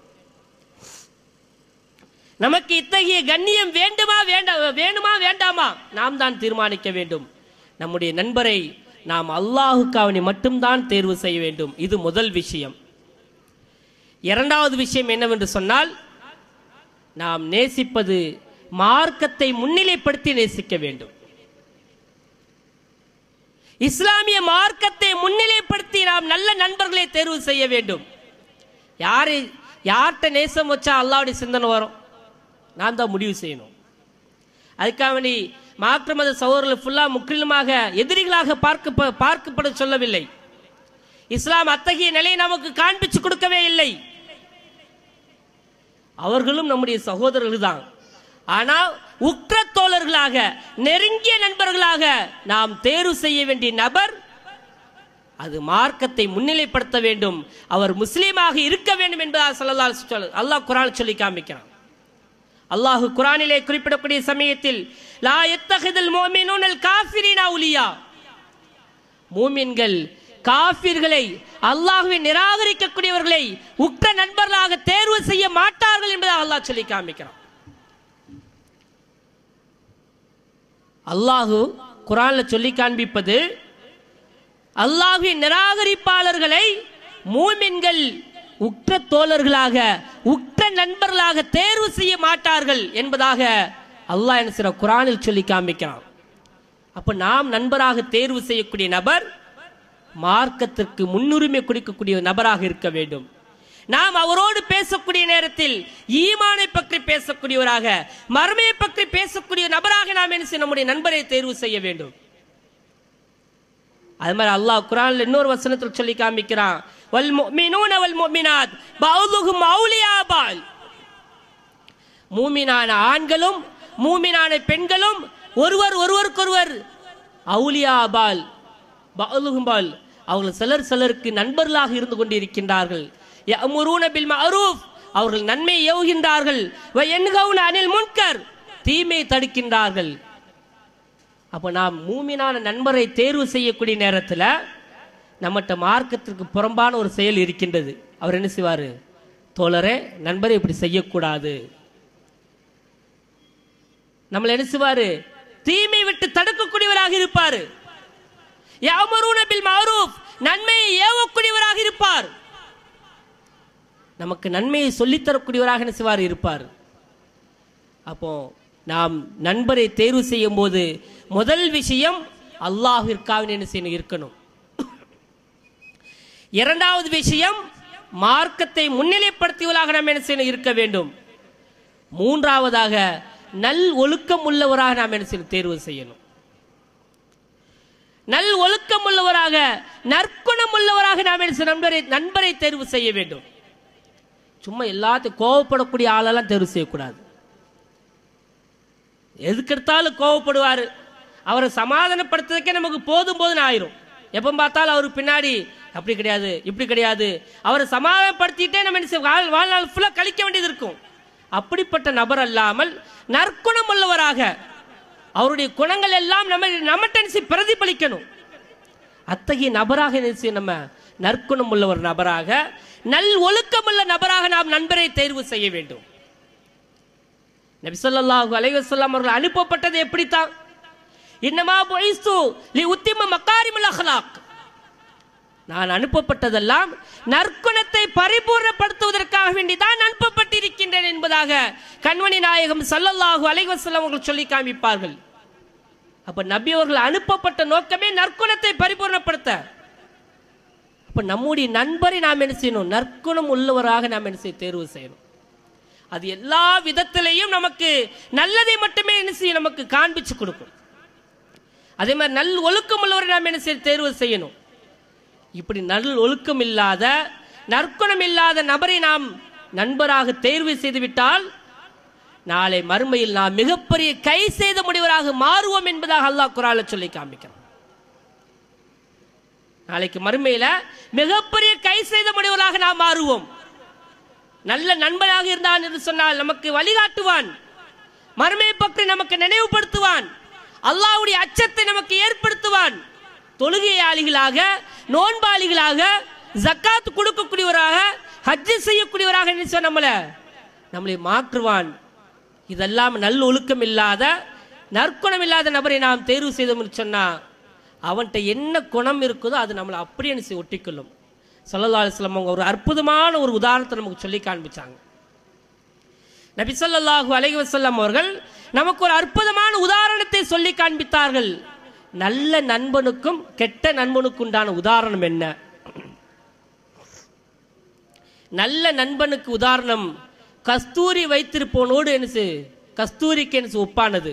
S1: நமக்கு இத்தகைய கண்ணியம் வேண்டுமா வேண்டா வேணுமா வேண்டாமா நாம் தான் தீர்மானிக்க வேண்டும் நம்முடைய நண்பரை நாம் அல்லாஹுக்காவனை மட்டும்தான் தேர்வு செய்ய வேண்டும் இது முதல் விஷயம் இரண்டாவது விஷயம் என்னவென்று சொன்னால் நாம் நேசிப்பது மார்க்கத்தை முன்னிலைப்படுத்தி நேசிக்க வேண்டும் இஸ்லாமிய மார்க்கத்தை முன்னிலைப்படுத்தி நாம் நல்ல நண்பர்களை தேர்வு செய்ய வேண்டும் யாரை யார்கிட்ட நேசம் வச்சா அல்லாவுடைய சிந்தனை வரும் நான் தான் முடிவு செய்யணும் அதுக்காக வேண்டி மாற்று மத சகோதரர்கள் ஃபுல்லாக முற்றிலுமாக எதிரிகளாக பார்க்க பார்க்கப்பட சொல்லவில்லை இஸ்லாம் அத்தகைய நிலையை நமக்கு காண்பிச்சு கொடுக்கவே இல்லை அவர்களும் நம்முடைய சகோதரர்கள் தான் ஆனால் உற்ற தோழர்களாக நெருங்கிய நண்பர்களாக நாம் தேர்வு செய்ய வேண்டிய நபர் அது மார்க்கத்தை முன்னிலைப்படுத்த வேண்டும் அவர் முஸ்லீமாக இருக்க வேண்டும் என்பதாக சொல்லலாம் அல்லாஹ் குரான் சொல்லி காமிக்கிறான் அல்லாஹு குரானிலே குறிப்பிடக்கூடிய சமயத்தில் லா எத்தகுதல் மோமினூனல் காஃபிரினா உலியா மூமின்கள் காஃபிர்களை அல்லாஹ்வை நிராகரிக்கக்கூடியவர்களை உற்ற நண்பர்களாக தேர்வு செய்ய மாட்டார்கள் என்பதாக அல்லாஹ் சொல்லி காமிக்கிறான் அல்லாஹு குரான்ல சொல்லி காண்பிப்பது அல்லாஹ்வின் நிராகரிப்பாளர்களை மூமின்கள் உற்ற தோழர்களாக உற்ற நண்பர்களாக தேர்வு செய்ய மாட்டார்கள் என்பதாக அல்லாஹ் என்ன செய்ற குரானில் சொல்லி காண்பிக்கிறான் அப்ப நாம் நண்பராக தேர்வு செய்யக்கூடிய நபர் மார்க்கத்திற்கு முன்னுரிமை கொடுக்கக்கூடிய நபராக இருக்க வேண்டும் நாம் அவரோடு பேசக்கூடிய நேரத்தில் ஈமானை பற்றி பேசக்கூடியவராக மறுமையை பற்றி பேசக்கூடிய நபராக நாம் என்ன செய்ய நம்முடைய நண்பரை தேர்வு செய்ய வேண்டும் அது மாதிரி அல்லாஹ் குரான்ல இன்னொரு வசனத்தில் சொல்லி காமிக்கிறான் வல் முஃமினூன வல் முஃமினாத் பஅதுஹும் அவுலியா பால் மூமினான ஆண்களும் மூமினான பெண்களும் ஒருவர் ஒருவருக்கொருவர் அவுலியா பால் பஅதுஹும் பால் அவர்கள் சிலர் சிலருக்கு நண்பர்களாக இருந்து கொண்டிருக்கின்றார்கள் யஅமுரூன பில் மஅரூஃப் அவர்கள் நன்மை ஏவுகின்றார்கள் வ யன்ஹவுன அனில் முன்கர் தீமை தடுக்கின்றார்கள் அப்போ நாம் மூமினான நண்பரை தேர்வு செய்யக்கூடிய நேரத்தில் நம்மகிட்ட மார்க்கத்திற்கு புறம்பான ஒரு செயல் இருக்கின்றது அவர் என்ன செய்வார் தோழரே நண்பரை இப்படி செய்யக்கூடாது நம்மளை என்ன செய்வார் தீமை விட்டு தடுக்கக்கூடியவராக இருப்பார் யாமரூன பில் மஅரூஃப் நன்மையை ஏவக்கூடியவராக இருப்பார் நமக்கு நன்மையை சொல்லித்தரக்கூடியவராக என்ன செய்வார் இருப்பார் அப்போ நாம் நண்பரை தேர்வு செய்யும் போது முதல் விஷயம் அல்லாஹிற்காக என்ன செய்யணும் இருக்கணும் இரண்டாவது விஷயம் மார்க்கத்தை முன்னிலைப்படுத்தியவராக நாம் என்ன செய்யணும் இருக்க வேண்டும் மூன்றாவதாக நல் ஒழுக்கம் உள்ளவராக நாம் என்ன செய்யணும் தேர்வு செய்யணும் நல் ஒழுக்கம் உள்ளவராக நற்குணம் உள்ளவராக நாம் என்ன செய்யணும்? நண்பரை நண்பரை தேர்வு செய்ய வேண்டும் சும்மா எல்லாத்தையும் கோவப்படக்கூடிய ஆளெல்லாம் தேர்வு செய்யக்கூடாது எதுக்கெடுத்தாலும் கோவப்படுவார் அவரை சமாதானப்படுத்துறதுக்கே நமக்கு போதும் போதும் ஆயிரும் எப்போ பார்த்தாலும் அவர் பின்னாடி அப்படி கிடையாது இப்படி கிடையாது அவரை சமாதானப்படுத்திட்டே நம்ம என்ன செய்வோம்? வாழ்- வாழ்நாள் ஃபுல்லாக கழிக்க வேண்டியது இருக்கும் அப்படிப்பட்ட நபர் அல்லாமல் நற்குணம் உள்ளவராக அவருடைய குணங்கள் எல்லாம் நம்ம நம்மகிட்ட என்ன செய்ய பிரதிபலிக்கணும் அத்தகைய நபராக என்ன செய்ய நம்ம நற்குணம் உள்ள ஒரு நபராக நல் ஒழுக்கமுள்ள நபராக நாம் நண்பரை தேர்வு செய்ய வேண்டும் நபி ஸல்லல்லாஹு அலைஹி வஸல்லம் அவர்கள் அனுப்பப்பட்டது எப்படித்தான் இன்னமா புஇஸ்து லி உத்திம மக்காரிமுல் அஹ்லாக் நான் அனுப்பப்பட்டதெல்லாம் நற்குணத்தை பரிபூர்ணப்படுத்துவதற்காக வேண்டி தான் அனுப்பப்பட்டிருக்கின்றேன் என்பதாக கண்மணி நாயகம் ஸல்லல்லாஹு அலைஹி வஸல்லம் அவர்கள் சொல்லி காமிப்பார்கள் அப்ப நபி அவர்கள் அனுப்பப்பட்ட நோக்கமே நற்குணத்தை பரிபூர்ணப்படுத்த அப்ப நம்முடைய நண்பரை நாம் என்ன செய்யணும் நற்குணம் உள்ளவராக நாம் என்ன செய்ய தேர்வு செய்யணும் அது எல்லா விதத்திலையும் நமக்கு நல்லதை மட்டுமே என்ன செய்ய நமக்கு காண்பிச்சு கொடுக்கும் அதே மாதிரி நல் ஒழுக்கம் உள்ளவரை நாம் என்ன செய்ய தேர்வு செய்யணும் இப்படி நல் ஒழுக்கம் இல்லாத நற்குணம் இல்லாத நபரை நாம் நண்பராக தேர்வு செய்துவிட்டால் நாளை மறுமையில் நாம் மிகப்பெரிய கை செய்த முடிவராக மாறுவோம் என்பதாக அல்லாஹ் குரால சொல்லி காமிக்கிறோம் நாளைக்கு மறுமையில மிகப்பெரிய கை செய்த முடிவராக நாம் மாறுவோம் நல்ல நண்பனாக இருந்தான் என்று சொன்னால் நமக்கு வழிகாட்டுவான் மறுமை பற்றி நமக்கு நினைவுபடுத்துவான் அல்லாஹ்வுடைய அச்சத்தை நமக்கு ஏற்படுத்துவான் தொழுகையாளிகளாக நோன்பாளிகளாக ஜக்காத் கொடுக்கக்கூடியவராக ஹஜ்ஜு செய்யக்கூடியவராக என்ன செய்வான் நம்மள நம்மளை மாற்றுவான் இதெல்லாம் நல் ஒழுக்கம் இல்லாத நற்குணம் இல்லாத நபரை நாம் தேர்வு செய்தோம்னு சொன்னா அவன்கிட்ட என்ன குணம் இருக்குதோ அது நம்மளை அப்படியே என்ன செய்ய ஒட்டிக்கொள்ளும் சல்லல்லா அலிஸ்லாம் அவங்க ஒரு அற்புதமான ஒரு உதாரணத்தை நமக்கு சொல்லி காண்பிச்சாங்க நபி ஸல்லல்லாஹு அலைஹி வஸல்லம் அவர்கள் நமக்கு ஒரு அற்புதமான உதாரணத்தை சொல்லி காண்பித்தார்கள் நல்ல நண்பனுக்கும் கெட்ட நண்பனுக்கும் உண்டான உதாரணம் என்ன நல்ல நண்பனுக்கு உதாரணம் கஸ்தூரி வைத்திருப்பவனோடு என்ன செய்- கஸ்தூரிக்கு என்ன செய் ஒப்பானது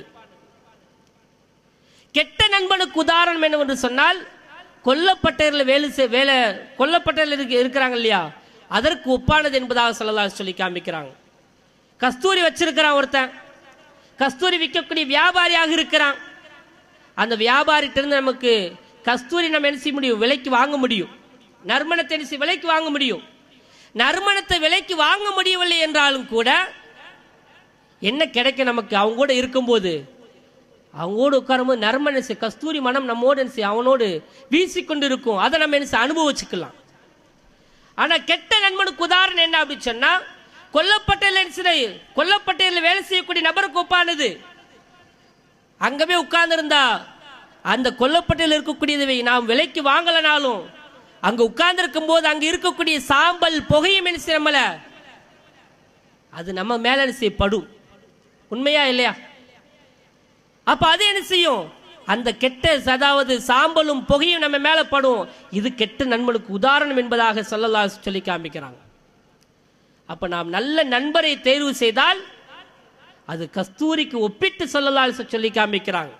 S1: கெட்ட நண்பனுக்கு உதாரணம் என்னவென்று சொன்னால் கொல்லப்பட்டவர்கள் வேலை செய் வேலை கொல்லப்பட்டவர்கள் இருக்கு இருக்கிறாங்க இல்லையா அதற்கு ஒப்பானது என்பதாக சொல்லலாம் சொல்லி காமிக்கிறாங்க கஸ்தூரி வச்சிருக்கிறான் ஒருத்தன் கஸ்தூரி விற்கக்கூடிய வியாபாரியாக இருக்கிறான் அந்த வியாபாரிட்டிருந்து நமக்கு கஸ்தூரி நம்ம என்ன செய்ய முடியும் விலைக்கு வாங்க முடியும் நறுமணத்தை என்ன செய்ய விலைக்கு வாங்க முடியும் நறுமணத்தை விலைக்கு வாங்க முடியவில்லை என்றாலும் கூட என்ன கிடைக்கும் நமக்கு அவங்க கூட இருக்கும்போது அவங்களோடு உட்காரும்போது நறுமண செ- கஸ்தூரி மனம் நம்மோடு என்ன செய்யும்? அவனோடு வீசிக்கொண்டு இருக்கும் அதை நம்ம என்ன செய்ய? அனுபவிச்சுக்கலாம் ஆனா கெட்ட நண்பனுக்கு உதாரணம் என்ன அப்படின்னு சொன்னா கொல்லப்பட்ட கொல்லப்பட்டையில் வேலை செய்யக்கூடிய நபருக்கு ஒப்பானது அங்கவே உட்கார்ந்திருந்தா அந்த கொல்லப்பட்டையில் இருக்கக்கூடியதை நாம் விலைக்கு வாங்கலனாலும் அங்க உட்கார்ந்திருக்கும் போது அங்க இருக்கக்கூடிய சாம்பல் புகையும் என்ன செய்யும் நம்மள அது நம்ம மேல என்ன செய்யும்? படும் உண்மையா இல்லையா அப்ப அது என்ன செய்யும் அந்த கெட்ட அதாவது சாம்பலும் புகையும் நம்ம மேல படும் இது கெட்ட நண்பனுக்கு உதாரணம் என்பதாக சொல்லலா சொல்லி காமிக்கிறாங்க அப்ப நாம் நல்ல நண்பரை தேர்வு செய்தால் அது கஸ்தூரிக்கு ஒப்பிட்டு சொல்லலாம் சொல்லி காமிக்கிறாங்க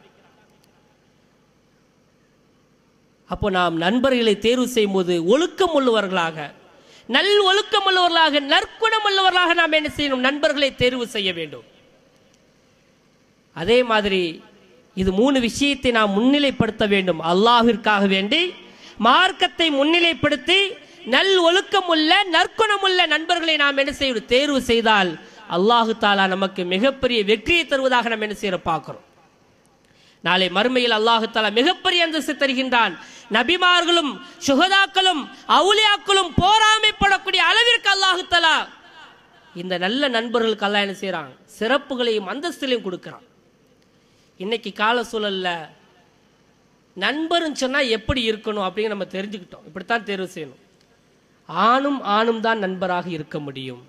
S1: அப்போ நாம் நண்பர்களை தேர்வு செய்யும் போது ஒழுக்கம் உள்ளவர்களாக நல் ஒழுக்கம் உள்ளவர்களாக நற்குணம் உள்ளவர்களாக நாம் என்ன செய்யணும் நண்பர்களை தேர்வு செய்ய வேண்டும் அதே மாதிரி இது மூணு விஷயத்தை நாம் முன்னிலைப்படுத்த வேண்டும் அல்லாஹ்விற்காக வேண்டி மார்க்கத்தை முன்னிலைப்படுத்தி நல் ஒழுக்கம் உள்ள நற்குணம் உள்ள நண்பர்களை நாம் என்ன செய்யணும் தேர்வு செய்தால் அல்லாஹு தாலா நமக்கு மிகப்பெரிய வெற்றியை தருவதாக நாம் என்ன செய்யற பார்க்கிறோம் நாளை மறுமையில் அல்லாஹு தாலா மிகப்பெரிய அந்தஸ்து தருகின்றான் நபிமார்களும் சுகதாக்களும் அவுலியாக்களும் போராமைப்படக்கூடிய அளவிற்கு அல்லாஹு தாலா இந்த நல்ல நண்பர்களுக்கு அல்லாஹ் என்ன செய்றான் சிறப்புகளையும் அந்தஸ்திலையும் கொடுக்கிறான் இன்னைக்கு கால சூழல்ல நண்பர்னு சொன்னா எப்படி இருக்கணும் அப்படின்னு நம்ம தெரிஞ்சுக்கிட்டோம் இப்படித்தான் தேர்வு செய்யணும் ஆணும் ஆணும் தான் நண்பராக இருக்க முடியும்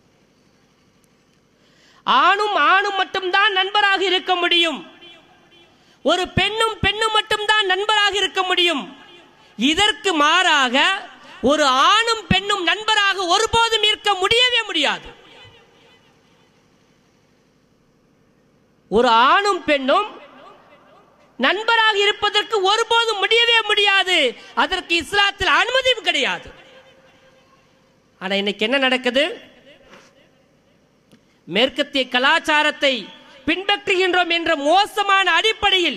S1: ஆணும் ஆணும் மட்டும்தான் நண்பராக இருக்க முடியும் ஒரு பெண்ணும் பெண்ணும் மட்டும்தான் நண்பராக இருக்க முடியும் இதற்கு மாறாக ஒரு ஆணும் பெண்ணும் நண்பராக ஒருபோதும் இருக்க முடியவே முடியாது ஒரு ஆணும் பெண்ணும் நண்பராக இருப்பதற்கு ஒருபோதும் முடியவே முடியாது அதற்கு இஸ்லாத்தில் அனுமதியும் கிடையாது ஆனா இன்னைக்கு என்ன நடக்குது மேற்கத்திய கலாச்சாரத்தை பின்பற்றுகின்றோம் என்ற மோசமான அடிப்படையில்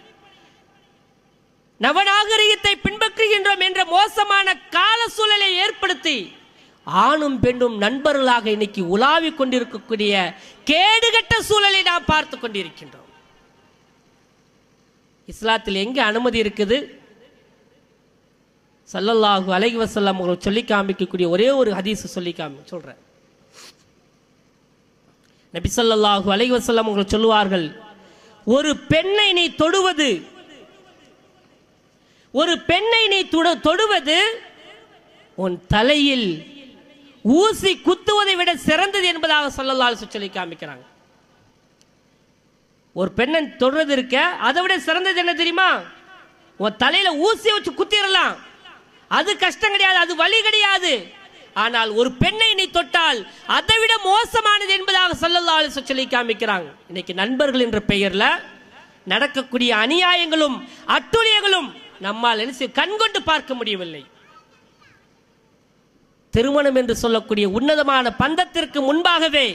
S1: நவநாகரிகத்தை பின்பற்றுகின்றோம் என்ற மோசமான கால சூழலை ஏற்படுத்தி ஆணும் பெண்ணும் நண்பர்களாக இன்னைக்கு உலாவிக் கொண்டிருக்கக்கூடிய கேடுகட்ட சூழலை நாம் பார்த்து கொண்டிருக்கின்றோம் இஸ்லாத்தில் எங்க அனுமதி இருக்குது சல்லல்லாஹு அலைஹி வஸல்லம் அவர்கள் சொல்லி காமிக்கக்கூடிய ஒரே ஒரு ஹதீஸ் சொல்லி காமி சொல்றேன் நபி ஸல்லல்லாஹு அலைஹி வஸல்லம் அவர்கள் சொல்லுவார்கள் ஒரு பெண்ணை நீ தொடுவது ஒரு பெண்ணை நீ தொடு- தொடுவது உன் தலையில் ஊசி குத்துவதை விட சிறந்தது என்பதாக சொல்லலால் சொல்லி காமிக்கிறாங்க ஒரு பெண்ணை தொடுறது இருக்க அதை விட சிறந்தது என்ன தெரியுமா உன் தலையில ஊசியை வச்சு குத்திடலாம் அது கஷ்டம் கிடையாது அது வலி கிடையாது ஆனால் ஒரு பெண்ணை நீ தொட்டால் அதை விட மோசமானது என்பதாக சொல்லலால் சொல்லி காமிக்கிறாங்க இன்னைக்கு நண்பர்கள் என்ற பெயர்ல நடக்கக்கூடிய அநியாயங்களும் அட்டுழியங்களும் நம்மால் என்ன செய்ய- கண்கொண்டு பார்க்க முடியவில்லை திருமணம் என்று சொல்லக்கூடிய உன்னதமான பந்தத்திற்கு முன்பாகவே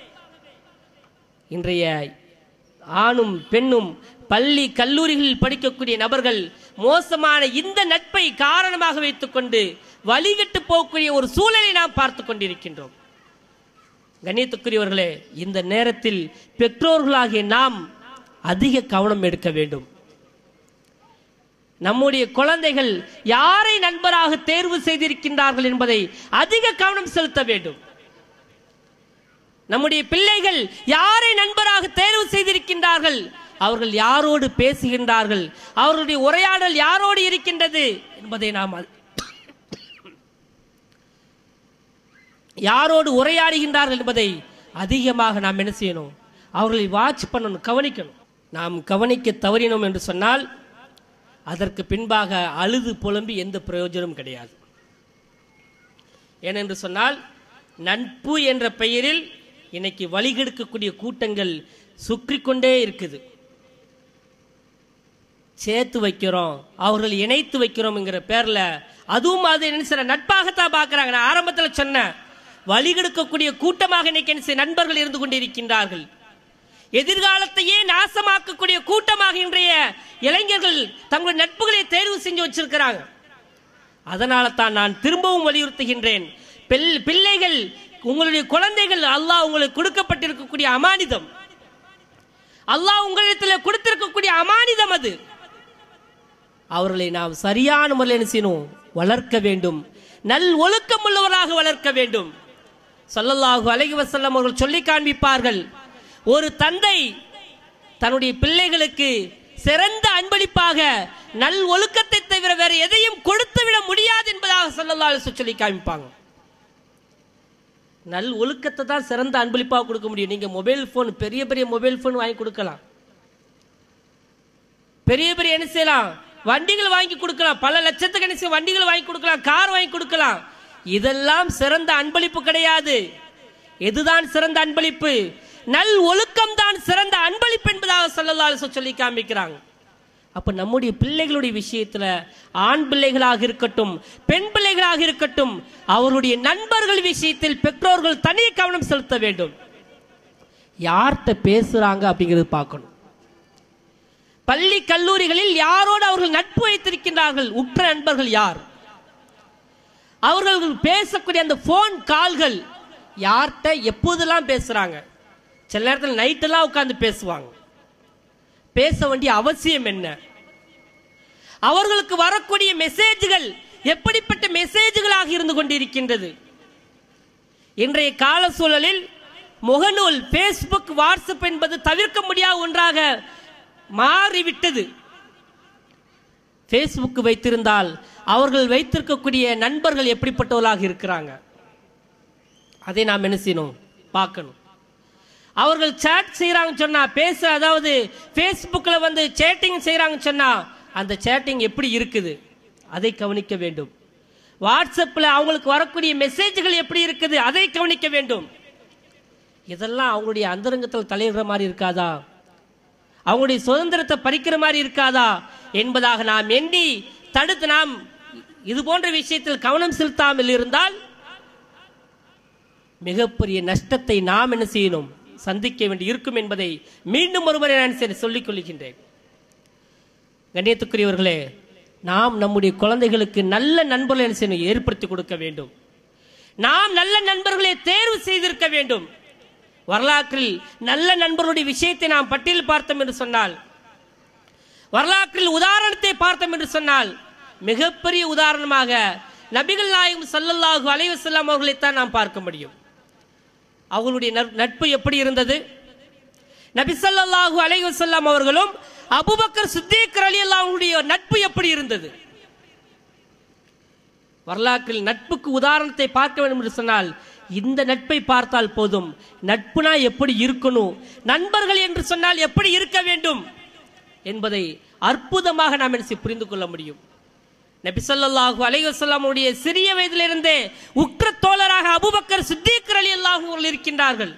S1: இன்றைய ஆணும் பெண்ணும் பள்ளி கல்லூரிகளில் படிக்கக்கூடிய நபர்கள் மோசமான இந்த நட்பை காரணமாக வைத்துக்கொண்டு வழிகட்டு போகக்கூடிய ஒரு சூழலை நாம் பார்த்து கொண்டிருக்கின்றோம் கண்ணியத்துக்குரியவர்களே இந்த நேரத்தில் பெற்றோர்களாகிய நாம் அதிக கவனம் எடுக்க வேண்டும் நம்முடைய குழந்தைகள் யாரை நண்பராக தேர்வு செய்திருக்கின்றார்கள் என்பதை அதிக கவனம் செலுத்த வேண்டும் நம்முடைய பிள்ளைகள் யாரை நண்பராக தேர்வு செய்திருக்கின்றார்கள் அவர்கள் யாரோடு பேசுகின்றார்கள் அவர்களுடைய உரையாடல் யாரோடு இருக்கின்றது என்பதை நாம் அ- யாரோடு உரையாடுகின்றார்கள் என்பதை அதிகமாக நாம் என்ன செய்யணும் அவர்களை வாட்ச் பண்ணணும் கவனிக்கணும் நாம் கவனிக்க தவறினோம் என்று சொன்னால் அதற்கு பின்பாக அழுது புலம்பி எந்த பிரயோஜனமும் கிடையாது ஏனென்று சொன்னால் நட்பு என்ற பெயரில் இன்னைக்கு வழிகெடுக்கக்கூடிய கூட்டங்கள் சுற்றி கொண்டே இருக்குது சேர்த்து வைக்கிறோம் அவர்கள் இணைத்து வைக்கிறோம்ங்கிற பேர்ல அதுவும் அது என்ன செய்ற நட்பாகத்தான் பார்க்கறாங்க நான் ஆரம்பத்தில் சொன்னேன் வழிகெடுக்கக்கூடிய கூட்டமாக இன்னைக்கு என்ன செய்ய நண்பர்கள் இருந்து கொண்டிருக்கின்றார்கள் எதிர்காலத்தையே நாசமாக்கக்கூடிய கூட்டமாக இன்றைய இளைஞர்கள் தங்களுடைய நட்புகளை தேர்வு செஞ்சு வச்சிருக்கிறாங்க அதனால தான் நான் திரும்பவும் வலியுறுத்துகின்றேன் பிள்- பிள்ளைகள் உங்களுடைய குழந்தைகள் அல்லாஹ் உங்களுக்கு கொடுக்கப்பட்டிருக்கக்கூடிய அமானிதம் அல்லாஹ் உங்களிடத்தில் கொடுத்திருக்கக்கூடிய அமானிதம் அது அவர்களை நாம் சரியான முறையில் என்ன செய்யணும் வளர்க்க வேண்டும் நல் ஒழுக்கம் உள்ளவராக வளர்க்க வேண்டும் ஸல்லல்லாஹு அலைஹி வஸல்லம் அவர்கள் சொல்லி காண்பிப்பார்கள் ஒரு தந்தை தன்னுடைய பிள்ளைகளுக்கு சிறந்த அன்பளிப்பாக நல் ஒழுக்கத்தை தவிர வேற எதையும் கொடுத்து விட முடியாது என்பதாக ஸல்லல்லாஹு அலைஹி வஸல்லம் சொல்லி காமிப்பாங்க நல் ஒழுக்கத்தை தான் சிறந்த அன்பளிப்பாக கொடுக்க முடியும் நீங்க மொபைல் ஃபோன் பெரிய பெரிய மொபைல் ஃபோன் வாங்கி கொடுக்கலாம் பெரிய பெரிய என்ன செய்யலாம் வண்டிகள் வாங்கி கொடுக்கலாம் பல லட்சத்துக்கு என்ன செய்ய வண்டிகள் வாங்கி கொடுக்கலாம் கார் வாங்கி கொடுக்கலாம் இதெல்லாம் சிறந்த அன்பளிப்பு கிடையாது எதுதான் சிறந்த அன்பளிப்பு நல் ஒழுக்கம் தான் சிறந்த அன்பளிப்பு என்பதாக ஸல்லல்லாஹு அலைஹி வஸல்லம் சொல்லி காமிக்கிறாங்க அப்ப நம்முடைய பிள்ளைகளுடைய விஷயத்துல ஆண் பிள்ளைகளாக இருக்கட்டும் பெண் பிள்ளைகளாக இருக்கட்டும் அவருடைய நண்பர்கள் விஷயத்தில் பெற்றோர்கள் தனி கவனம் செலுத்த வேண்டும் யார்கிட்ட பேசுறாங்க அப்படிங்கிறது பார்க்கணும் பள்ளி கல்லூரிகளில் யாரோடு அவர்கள் நட்பு வைத்திருக்கின்றார்கள் உற்ற நண்பர்கள் யார் அவர்கள் பேசக்கூடிய அந்த போன் கால்கள் யார்கிட்ட எப்போதெல்லாம் பேசுறாங்க சில நேரத்தில் நைட்டெல்லாம் உட்கார்ந்து பேசுவாங்க பேச வேண்டிய அவசியம் என்ன அவர்களுக்கு வரக்கூடிய மெசேஜ்கள் எப்படிப்பட்ட மெசேஜ்களாக இருந்து கொண்டிருக்கின்றது இன்றைய கால சூழலில் முகநூல் ஃபேஸ்புக் வாட்ஸ்அப் என்பது தவிர்க்க முடியாத ஒன்றாக மாறிவிட்டது ஃபேஸ்புக் வைத்திருந்தால் அவர்கள் வைத்திருக்கக்கூடிய நண்பர்கள் எப்படிப்பட்டவர்களாக இருக்கிறாங்க அதை நாம் என்ன செய்யணும் பார்க்கணும் அவர்கள் சேட் செய்கிறாங்கன்னு சொன்னா பேச அதாவது ஃபேஸ்புக்கில் வந்து சேட்டிங் செய்கிறாங்கன்னு சொன்னா அந்த சேட்டிங் எப்படி இருக்குது அதை கவனிக்க வேண்டும் வாட்ஸ்அப்பில் அவங்களுக்கு வரக்கூடிய மெசேஜ்கள் எப்படி இருக்குது அதை கவனிக்க வேண்டும் இதெல்லாம் அவங்களுடைய அந்தரங்கத்தில் தலையிடுற மாதிரி இருக்காதா அவங்களுடைய சுதந்திரத்தை பறிக்கிற மாதிரி இருக்காதா என்பதாக நாம் எண்ணி தடுத்து நாம் இது போன்ற விஷயத்தில் கவனம் செலுத்தாமல் இருந்தால் மிகப்பெரிய நஷ்டத்தை நாம் என்ன செய்யணும் சந்திக்க வேண்டி இருக்கும் என்பதை மீண்டும் ஒருமுறை நான் சரி சொல்லிக் கொள்கின்றேன் கண்ணியத்துக்குரியவர்களே நாம் நம்முடைய குழந்தைகளுக்கு நல்ல நண்பர்களை என்ன செய்யணும் ஏற்படுத்தி கொடுக்க வேண்டும் நாம் நல்ல நண்பர்களை தேர்வு செய்திருக்க வேண்டும் வரலாற்றில் நல்ல நண்பர்களுடைய விஷயத்தை நாம் பட்டியல் பார்த்தோம் என்று சொன்னால் வரலாற்றில் உதாரணத்தை பார்த்தோம் என்று சொன்னால் மிகப்பெரிய உதாரணமாக நபிகள் நாயகம் ஸல்லல்லாஹு அலைஹி வஸல்லம் அவர்களைத்தான் நாம் பார்க்க முடியும் அவர்களுடைய நற்- நட்பு எப்படி இருந்தது நபி ஸல்லல்லாஹு அலைஹி வஸல்லம் அவர்களும் அபூபக்கர் சித்திக் ரலியல்லாஹு அவர்களுடைய நட்பு எப்படி இருந்தது வரலாற்றில் நட்புக்கு உதாரணத்தை பார்க்க வேண்டும் என்று சொன்னால் இந்த நட்பை பார்த்தால் போதும் நட்புனா எப்படி இருக்கணும் நண்பர்கள் என்று சொன்னால் எப்படி இருக்க வேண்டும் என்பதை அற்புதமாக நாம் என்ன செய்ய புரிந்து கொள்ள முடியும் நபி ஸல்லல்லாஹு அலைஹி வஸல்லம் உடைய சிறிய வயதிலிருந்தே உற்ற தோழராக அபூபக்கர் சித்திக் ரலியல்லாஹு அவர்கள் இருக்கின்றார்கள்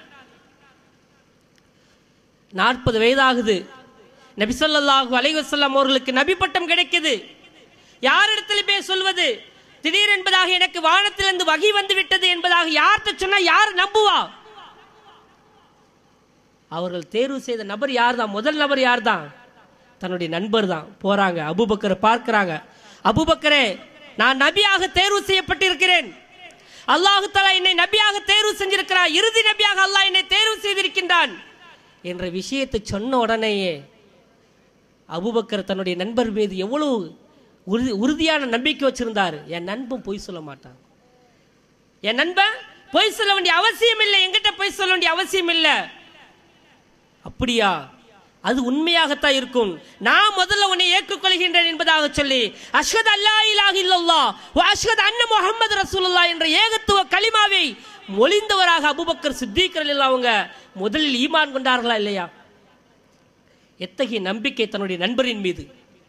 S1: நாற்பது வயதாகுது நபி ஸல்லல்லாஹு அலைஹி வஸல்லம் அவர்களுக்கு நபி பட்டம் கிடைக்குது யாரிடத்தில் போய் சொல்வது திடீர் என்பதாக எனக்கு வானத்திலிருந்து வகை வந்து விட்டது என்பதாக யார்கிட்ட சொன்னா யார் நம்புவா அவர்கள் தேர்வு செய்த நபர் யார் தான் முதல் நபர் யார் தான் தன்னுடைய நண்பர் தான் போறாங்க அபூபக்கரை பார்க்கறாங்க அபூபக்கரே நான் நபியாக தேர்வு செய்யப்பட்டிருக்கிறேன் அல்லாஹு தஆலா என்னை நபியாக தேர்வு செஞ்சிருக்கிறார் இறுதி நபியாக அல்லாஹ் என்னை தேர்வு செய்திருக்கின்றான் என்ற விஷயத்தை சொன்ன உடனேயே அபூபக்கர் தன்னுடைய நண்பர் மீது எவ்வளவு உறுதி உறுதியான நம்பிக்கை வச்சிருந்தார் என் நண்பன் பொய் சொல்ல மாட்டான் என் நண்பன் பொய் சொல்ல வேண்டிய அவசியம் இல்லை என்கிட்ட பொய் சொல்ல வேண்டிய அவசியம் இல்லை அப்படியா அது உண்மையாகத்தான் இருக்கும் நான் முதல்ல உன்னை ஏற்றுக்கொள்கின்றேன் என்பதாக சொல்லி அஷ்ஹது அல்லா இலாஹ இல்லல்லாஹ் வ அஷ்ஹது அன்ன முஹம்மது ரசூலுல்லாஹ் என்ற ஏகத்துவ கலிமாவை மொழிந்தவராக அபூபக்கர் சித்திக் ரலியல்லாஹு அவங்க முதலில் ஈமான் கொண்டார்களா இல்லையா எத்தகைய நம்பிக்கை தன்னுடைய நண்பரின் மீது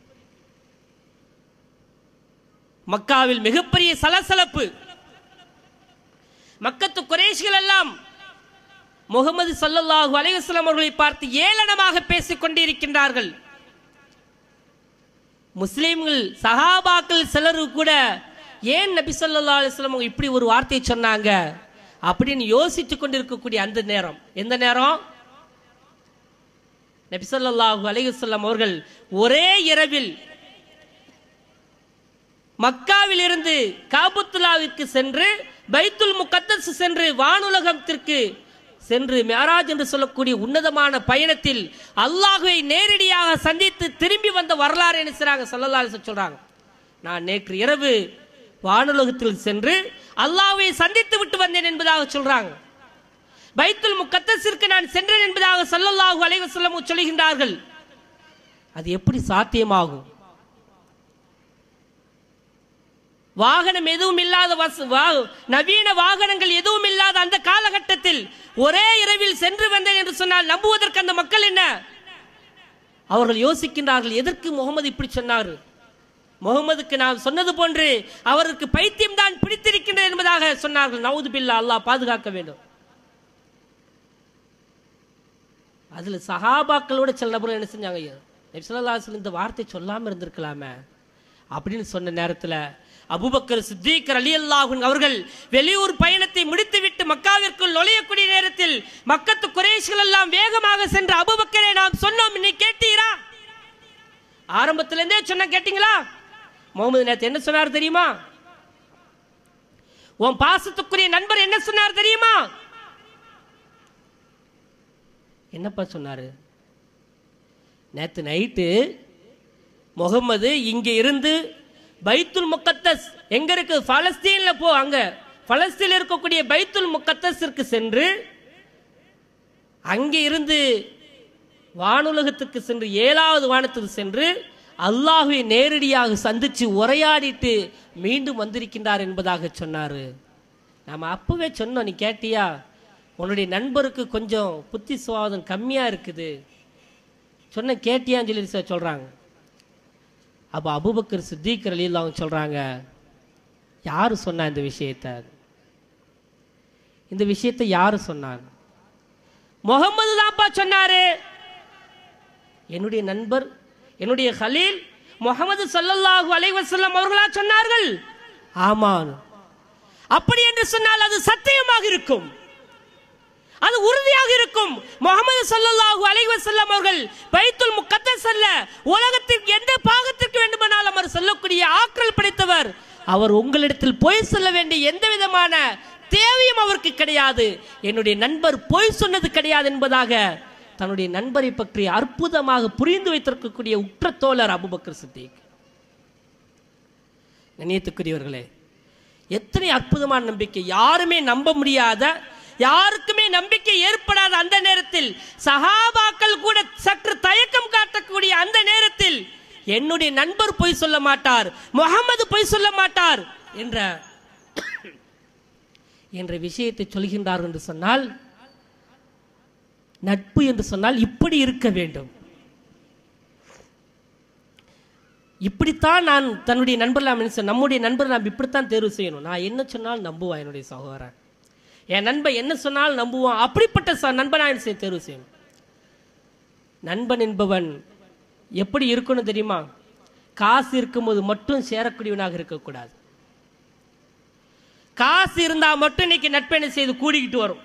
S1: மக்காவில் மிகப்பெரிய சலசலப்பு மக்கத்து குறைஷிகள் எல்லாம் முகமது ஸல்லல்லாஹு அலைஹி வஸல்லம் அவர்களை பார்த்து ஏளனமாக பேசிக் கொண்டிருக்கின்றார்கள் முஸ்லிம்கள் சஹாபாக்கள் சிலர் கூட ஏன் நபி ஸல்லல்லாஹு அலைஹி வஸல்லம் அவங்க இப்படி ஒரு வார்த்தையை சொன்னாங்க அப்படின்னு யோசித்துக் கொண்டிருக்கக்கூடிய அந்த நேரம் எந்த நேரம் நபி ஸல்லல்லாஹு அலைஹி வஸல்லம் அவர்கள் ஒரே இரவில் மக்காவிலிருந்து காபத்துல்லாவிற்கு சென்று பைத்துல் முகத்தஸ் சென்று வானுலகத்திற்கு சென்று மேராஜ் என்று சொல்லக்கூடிய உன்னதமான பயணத்தில் அல்லாஹுவை நேரடியாக சந்தித்து திரும்பி வந்த வரலாறு என்ன செய்றாங்க ஸல்லல்லாஹு அலைஹி வஸல்லம் சொல்றாங்க நான் நேற்று இரவு வானுலகத்தில் சென்று அல்லாஹ்வை சந்தித்து விட்டு வந்தேன் என்பதாக சொல்றாங்க பைத்துல் முகத்தஸிற்கு நான் சென்றேன் என்பதாக ஸல்லல்லாஹு அலைஹி வஸல்லம் சொல்கின்றார்கள் அது எப்படி சாத்தியமாகும் வாகனம் எதுவும் இல்லாத வச வா- நவீன வாகனங்கள் எதுவும் இல்லாத அந்த காலகட்டத்தில் ஒரே இரவில் சென்று வந்தேன் என்று சொன்னால் நம்புவதற்கு அந்த மக்கள் என்ன அவர்கள் யோசிக்கின்றார்கள் எதற்கு முகமது இப்படி சொன்னார் முகமதுக்கு நான் சொன்னது போன்று அவருக்கு பைத்தியம் தான் பிடித்திருக்கின்றது என்பதாக சொன்னார்கள் நவுது பில்லா அல்லாஹ் பாதுகாக்க வேண்டும் அதுல சஹாபாக்களோட சில நபர்கள் என்ன செஞ்சாங்க நபி ஸல்லல்லாஹு அலைஹி வஸல்லம் இந்த வார்த்தை சொல்லாம இருந்திருக்கலாமே அப்படின்னு சொன்ன நேரத்துல அபூபக்கர் சித்திக் ரலியல்லாஹு அன்ஹு அவர்கள் வெளியூர் பயணத்தை முடித்துவிட்டு மக்காவிற்குள் நுழையக்கூடிய நேரத்தில் மக்கத்து குறைஷிகள் எல்லாம் வேகமாக சென்று அபூபக்கரை நாம் சொன்னோம் இன்னைக்கு கேட்டீரா ஆரம்பத்துல இருந்தே சொன்ன கேட்டீங்களா முகமது நேத்து என்ன சொன்னார் தெரியுமா உன் பாசத்துக்குரிய நண்பர் என்ன சொன்னார் தெரியுமா என்னப்பா சொன்னாரு நேத்து நைட்டு முகம்மது இங்க இருந்து பைத்துல் முக்கத்தஸ் எங்க இருக்கு பலஸ்தீன்ல போ அங்க பலஸ்தீன்ல இருக்கக்கூடிய பைத்துல் முக்கத்தஸிற்கு சென்று அங்கே இருந்து வானுலகத்துக்கு சென்று ஏழாவது வானத்துக்கு சென்று அல்லாஹ்வை நேரடியாக சந்திச்சு உரையாடிட்டு மீண்டும் வந்திருக்கின்றார் என்பதாக சொன்னார் நாம் அப்பவே சொன்னோம் நீ கேட்டியா உன்னுடைய நண்பருக்கு கொஞ்சம் புத்தி சுவாதம் கம்மியாக இருக்குது சொன்ன கேட்டியான்னு சொல்லி சார் சொல்கிறாங்க அப்போ அபுபக்கர் சித்திக் அலியில் அவங்க சொல்கிறாங்க யார் சொன்னா இந்த விஷயத்தை இந்த விஷயத்தை யார் சொன்னார் முகமது தான்ப்பா சொன்னாரு என்னுடைய நண்பர் என்னுடைய ஹலீல் முகமது ஸல்லல்லாஹு அலைஹி வஸல்லம் அவர்களா சொன்னார்கள் ஆமாம் அப்படி என்று சொன்னால் அது சத்தியமாக இருக்கும் அது உறுதியாக இருக்கும் முகமது ஸல்லல்லாஹு அலைஹி வஸல்லம் அவர்கள் பைத்துல் முகத்தஸ் அல்ல உலகத்திற்கு எந்த பாகத்திற்கு வேண்டுமானாலும் அவர் சொல்லக்கூடிய ஆற்றல் படைத்தவர் அவர் உங்களிடத்தில் பொய் சொல்ல வேண்டிய எந்த விதமான தேவையும் அவருக்கு கிடையாது என்னுடைய நண்பர் பொய் சொன்னது கிடையாது என்பதாக தன்னுடைய நண்பரை பற்றி அற்புதமாக புரிந்து வைத்திருக்கக்கூடிய உற்ற தோழர் அபுபக்கர் சித்திக் நினைத்துக்குரியவர்களே எத்தனை அற்புதமான நம்பிக்கை யாருமே நம்ப முடியாத யாருக்குமே நம்பிக்கை ஏற்படாத அந்த நேரத்தில் சஹாபாக்கள் கூட சற்று தயக்கம் காட்டக்கூடிய அந்த நேரத்தில் என்னுடைய நண்பர் பொய் சொல்ல மாட்டார் முகமது பொய் சொல்ல மாட்டார் என்ற என்ற விஷயத்தை சொல்கின்றார் என்று சொன்னால் நட்பு என்று சொன்னால் இப்படி இருக்க வேண்டும் இப்படித்தான் நான் தன்னுடைய நண்பர் நாம் என்ன நம்முடைய நண்பர் நாம் இப்படித்தான் தேர்வு செய்யணும் நான் என்ன சொன்னாலும் நம்புவான் என்னுடைய சகோதரன் என் நண்பன் என்ன சொன்னாலும் நம்புவான் அப்படிப்பட்ட ச நண்பனா என்ன செய்ய தேர்வு செய்யணும் நண்பன் என்பவன் எப்படி இருக்கணும் தெரியுமா காசு இருக்கும்போது மட்டும் சேரக்கூடியவனாக இருக்கக்கூடாது காசு இருந்தா மட்டும் இன்னைக்கு நட்பெண்ணை செய்து கூடிக்கிட்டு வரும்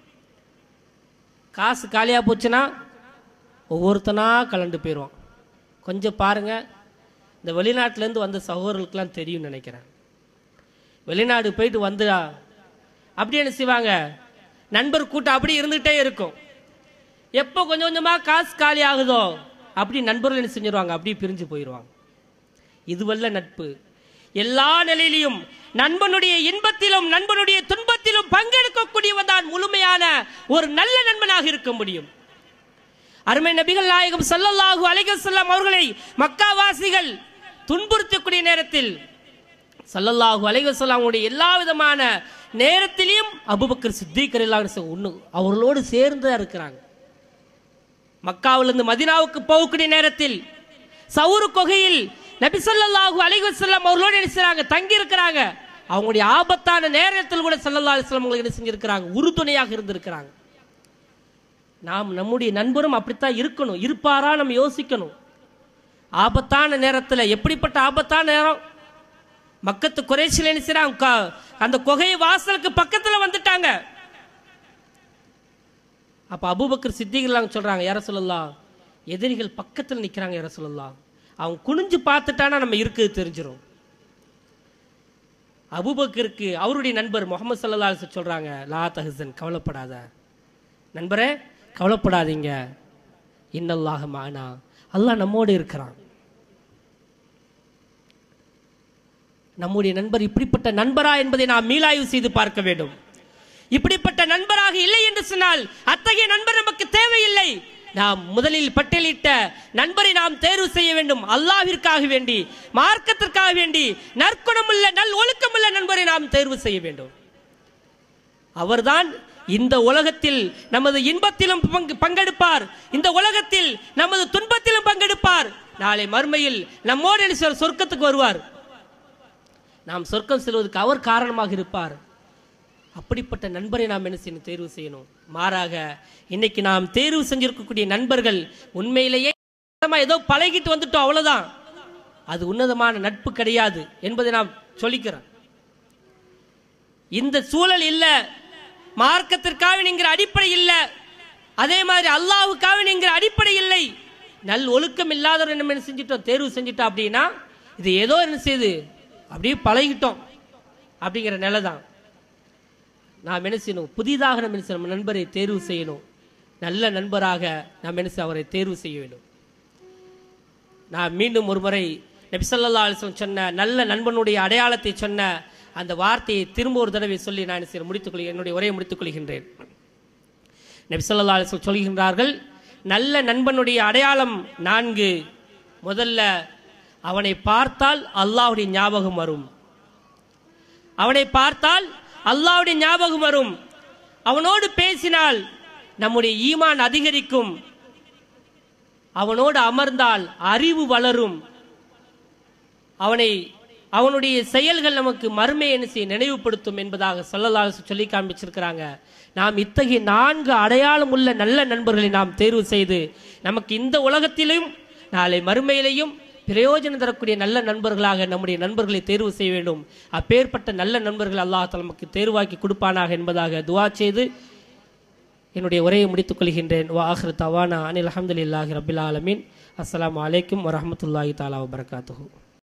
S1: காசு காலியாக போச்சுன்னா ஒவ்வொருத்தனா கலண்டு போயிடுவான் கொஞ்சம் பாருங்க இந்த வெளிநாட்டிலேருந்து வந்த சகோதரர்களுக்கெல்லாம் தெரியும் நினைக்கிறேன் வெளிநாடு போயிட்டு வந்துடா அப்படி என்ன செய்வாங்க நண்பர் கூட்டம் அப்படி இருந்துகிட்டே இருக்கும் எப்போ கொஞ்சம் கொஞ்சமாக காசு காலி ஆகுதோ அப்படி நண்பர்கள் என்ன செஞ்சிருவாங்க அப்படி பிரிஞ்சு போயிடுவாங்க இதுவல்ல நட்பு எல்லா நிலையிலும் நண்பனுடைய இன்பத்திலும் நண்பனுடைய துன்பத்திலும் பங்கெடுக்கக்கூடியவன் தான் முழுமையான ஒரு நல்ல நண்பனாக இருக்க முடியும் அருமை நபிகள் நாயகம் ஸல்லல்லாஹு அலைஹி வஸல்லம் அவர்களை மக்காவாசிகள் துன்புறுத்தக்கூடிய நேரத்தில் ஸல்லல்லாஹு அலைஹி வஸல்லம் அவங்களுடைய எல்லா விதமான நேரத்திலையும் அபூபக்கர் சித்திக் ரலியல்லாஹு ஒன்று அவர்களோடு சேர்ந்து தான் இருக்கிறாங்க மக்காவிலிருந்து மதினாவுக்கு போகக்கூடிய நேரத்தில் சவுரு கொகையில் நபி ஸல்லல்லாஹு அலைஹி வஸல்லம் அவர்களோடு என்ன செய்றாங்க தங்கி இருக்கிறாங்க அவங்களுடைய ஆபத்தான நேரத்தில் கூட ஸல்லல்லாஹு அலைஹி வஸல்லம் அவங்களுக்கு என்ன செஞ்சிருக்கிறாங்க உறுதுணையாக இருந்திருக்கிறாங்க நாம் நம்முடைய நண்பரும் அப்படித்தான் இருக்கணும் இருப்பாரா நம்ம யோசிக்கணும் ஆபத்தான நேரத்தில் எப்படிப்பட்ட ஆபத்தான நேரம் மக்கத்து குறைச்சியில் என்ன செய்றாங்க க- அந்த குகை வாசலுக்கு பக்கத்தில் வந்துட்டாங்க அப்போ அபூபக்கர் சித்திகள்லாம் சொல்றாங்க யார சொல்லலாம் எதிரிகள் பக்கத்தில் நிற்கிறாங்க யார சொல்லலாம் அவங்க குனிஞ்சு பார்த்துட்டானா நம்ம இருக்குது தெரிஞ்சிரும் அபூபக்கருக்கு அவருடைய நண்பர் முகமது சல்லா அலிஸ் சொல்றாங்க லா தஹசன் கவலைப்படாத நண்பரே கவலைப்படாதீங்க இன்னல்லாக மானா அல்லாஹ் நம்மோடு இருக்கிறான் நம்முடைய நண்பர் இப்படிப்பட்ட நண்பரா என்பதை நாம் மீளாய்வு செய்து பார்க்க வேண்டும் இப்படிப்பட்ட நண்பராக இல்லை என்று சொன்னால் அத்தகைய நண்பர் நமக்கு தேவையில்லை நாம் முதலில் பட்டியலிட்ட நண்பரை நாம் தேர்வு செய்ய வேண்டும் அல்லாஹ்விற்காக வேண்டி மார்க்கத்திற்காக வேண்டி நற்குணமுள்ள நல் ஒழுக்கமுள்ள நண்பரை நாம் தேர்வு செய்ய வேண்டும் அவர்தான் இந்த உலகத்தில் நமது இன்பத்திலும் பங்கு பங்கெடுப்பார் இந்த உலகத்தில் நமது துன்பத்திலும் பங்கெடுப்பார் நாளை மறுமையில் நம்மோடு என்ன செய்வார்? சொர்க்கத்துக்கு வருவார் நாம் சொர்க்கம் செல்வதற்கு அவர் காரணமாக இருப்பார் அப்படிப்பட்ட நண்பரை நாம் என்ன செய்யணும் தேர்வு செய்யணும் மாறாக இன்னைக்கு நாம் தேர்வு செஞ்சிருக்கக்கூடிய நண்பர்கள் உண்மையிலேயே சுத்தமா ஏதோ பழகிட்டு வந்துட்டோம் அவ்வளவுதான் அது உன்னதமான நட்பு கிடையாது என்பதை நாம் சொல்லிக்கிறோம் இந்த சூழல் இல்ல மார்க்கத்திற்காக நீங்கிற அடிப்படை இல்ல அதே மாதிரி அல்லாஹ்வுக்காக நீங்கிற அடிப்படை இல்லை நல் ஒழுக்கம் இல்லாதவர் நம்ம என்ன செஞ்சிட்டோம் தேர்வு செஞ்சிட்டோம் அப்படின்னா இது ஏதோ என்ன செய்யுது அப்படியே பழகிட்டோம் அப்படிங்கிற நிலை தான் நாம் என்ன செய்யணும் புதிதாக நம்ம என்ன செய்யணும் நம்ம நண்பரை தேர்வு செய்யணும் நல்ல நண்பராக நாம் என்ன செய்ய அவரை தேர்வு செய்ய வேண்டும் நான் மீண்டும் ஒரு முறை நபி ஸல்லல்லாஹு அலைஹி வஸல்லம் சொன்ன நல்ல நண்பனுடைய அடையாளத்தை சொன்ன அந்த வார்த்தையை திரும்ப ஒரு தடவை சொல்லி நான் என்ன செய்ய முடித்துக் கொள்கிறேன் என்னுடைய உரையை முடித்துக் கொள்கின்றேன் நபி ஸல்லல்லாஹு அலைஹி வஸல்லம் சொல்கின்றார்கள் நல்ல நண்பனுடைய அடையாளம் நான்கு முதல்ல அவனை பார்த்தால் அல்லாஹ்வுடைய ஞாபகம் வரும் அவனை பார்த்தால் அல்லாஹ்வுடைய ஞாபகம் வரும் அவனோடு பேசினால் நம்முடைய ஈமான் அதிகரிக்கும் அவனோடு அமர்ந்தால் அறிவு வளரும் அவனை அவனுடைய செயல்கள் நமக்கு மறுமை என்ன செய்ய நினைவுபடுத்தும் என்பதாக சொல்லலாக சொல்லி காண்பிச்சிருக்கிறாங்க நாம் இத்தகைய நான்கு அடையாளம் உள்ள நல்ல நண்பர்களை நாம் தேர்வு செய்து நமக்கு இந்த உலகத்திலும் நாளை மறுமையிலையும் பிரயோஜனம் தரக்கூடிய நல்ல நண்பர்களாக நம்முடைய நண்பர்களை தேர்வு செய்ய வேண்டும் அப்பேற்பட்ட நல்ல நண்பர்கள் அல்லாஹ் நமக்கு தேர்வாக்கி கொடுப்பானாக என்பதாக துவா செய்து என்னுடைய உரையை முடித்துக் கொள்கின்றேன் வா ஆஹ்ரு தவானா அனில் அஹமதுல்லாஹி ரபில் ஆலமீன் அஸ்ஸலாமு அலைக்கும் வரஹ்மத்துல்லாஹி தாலா வபரகாத்துஹு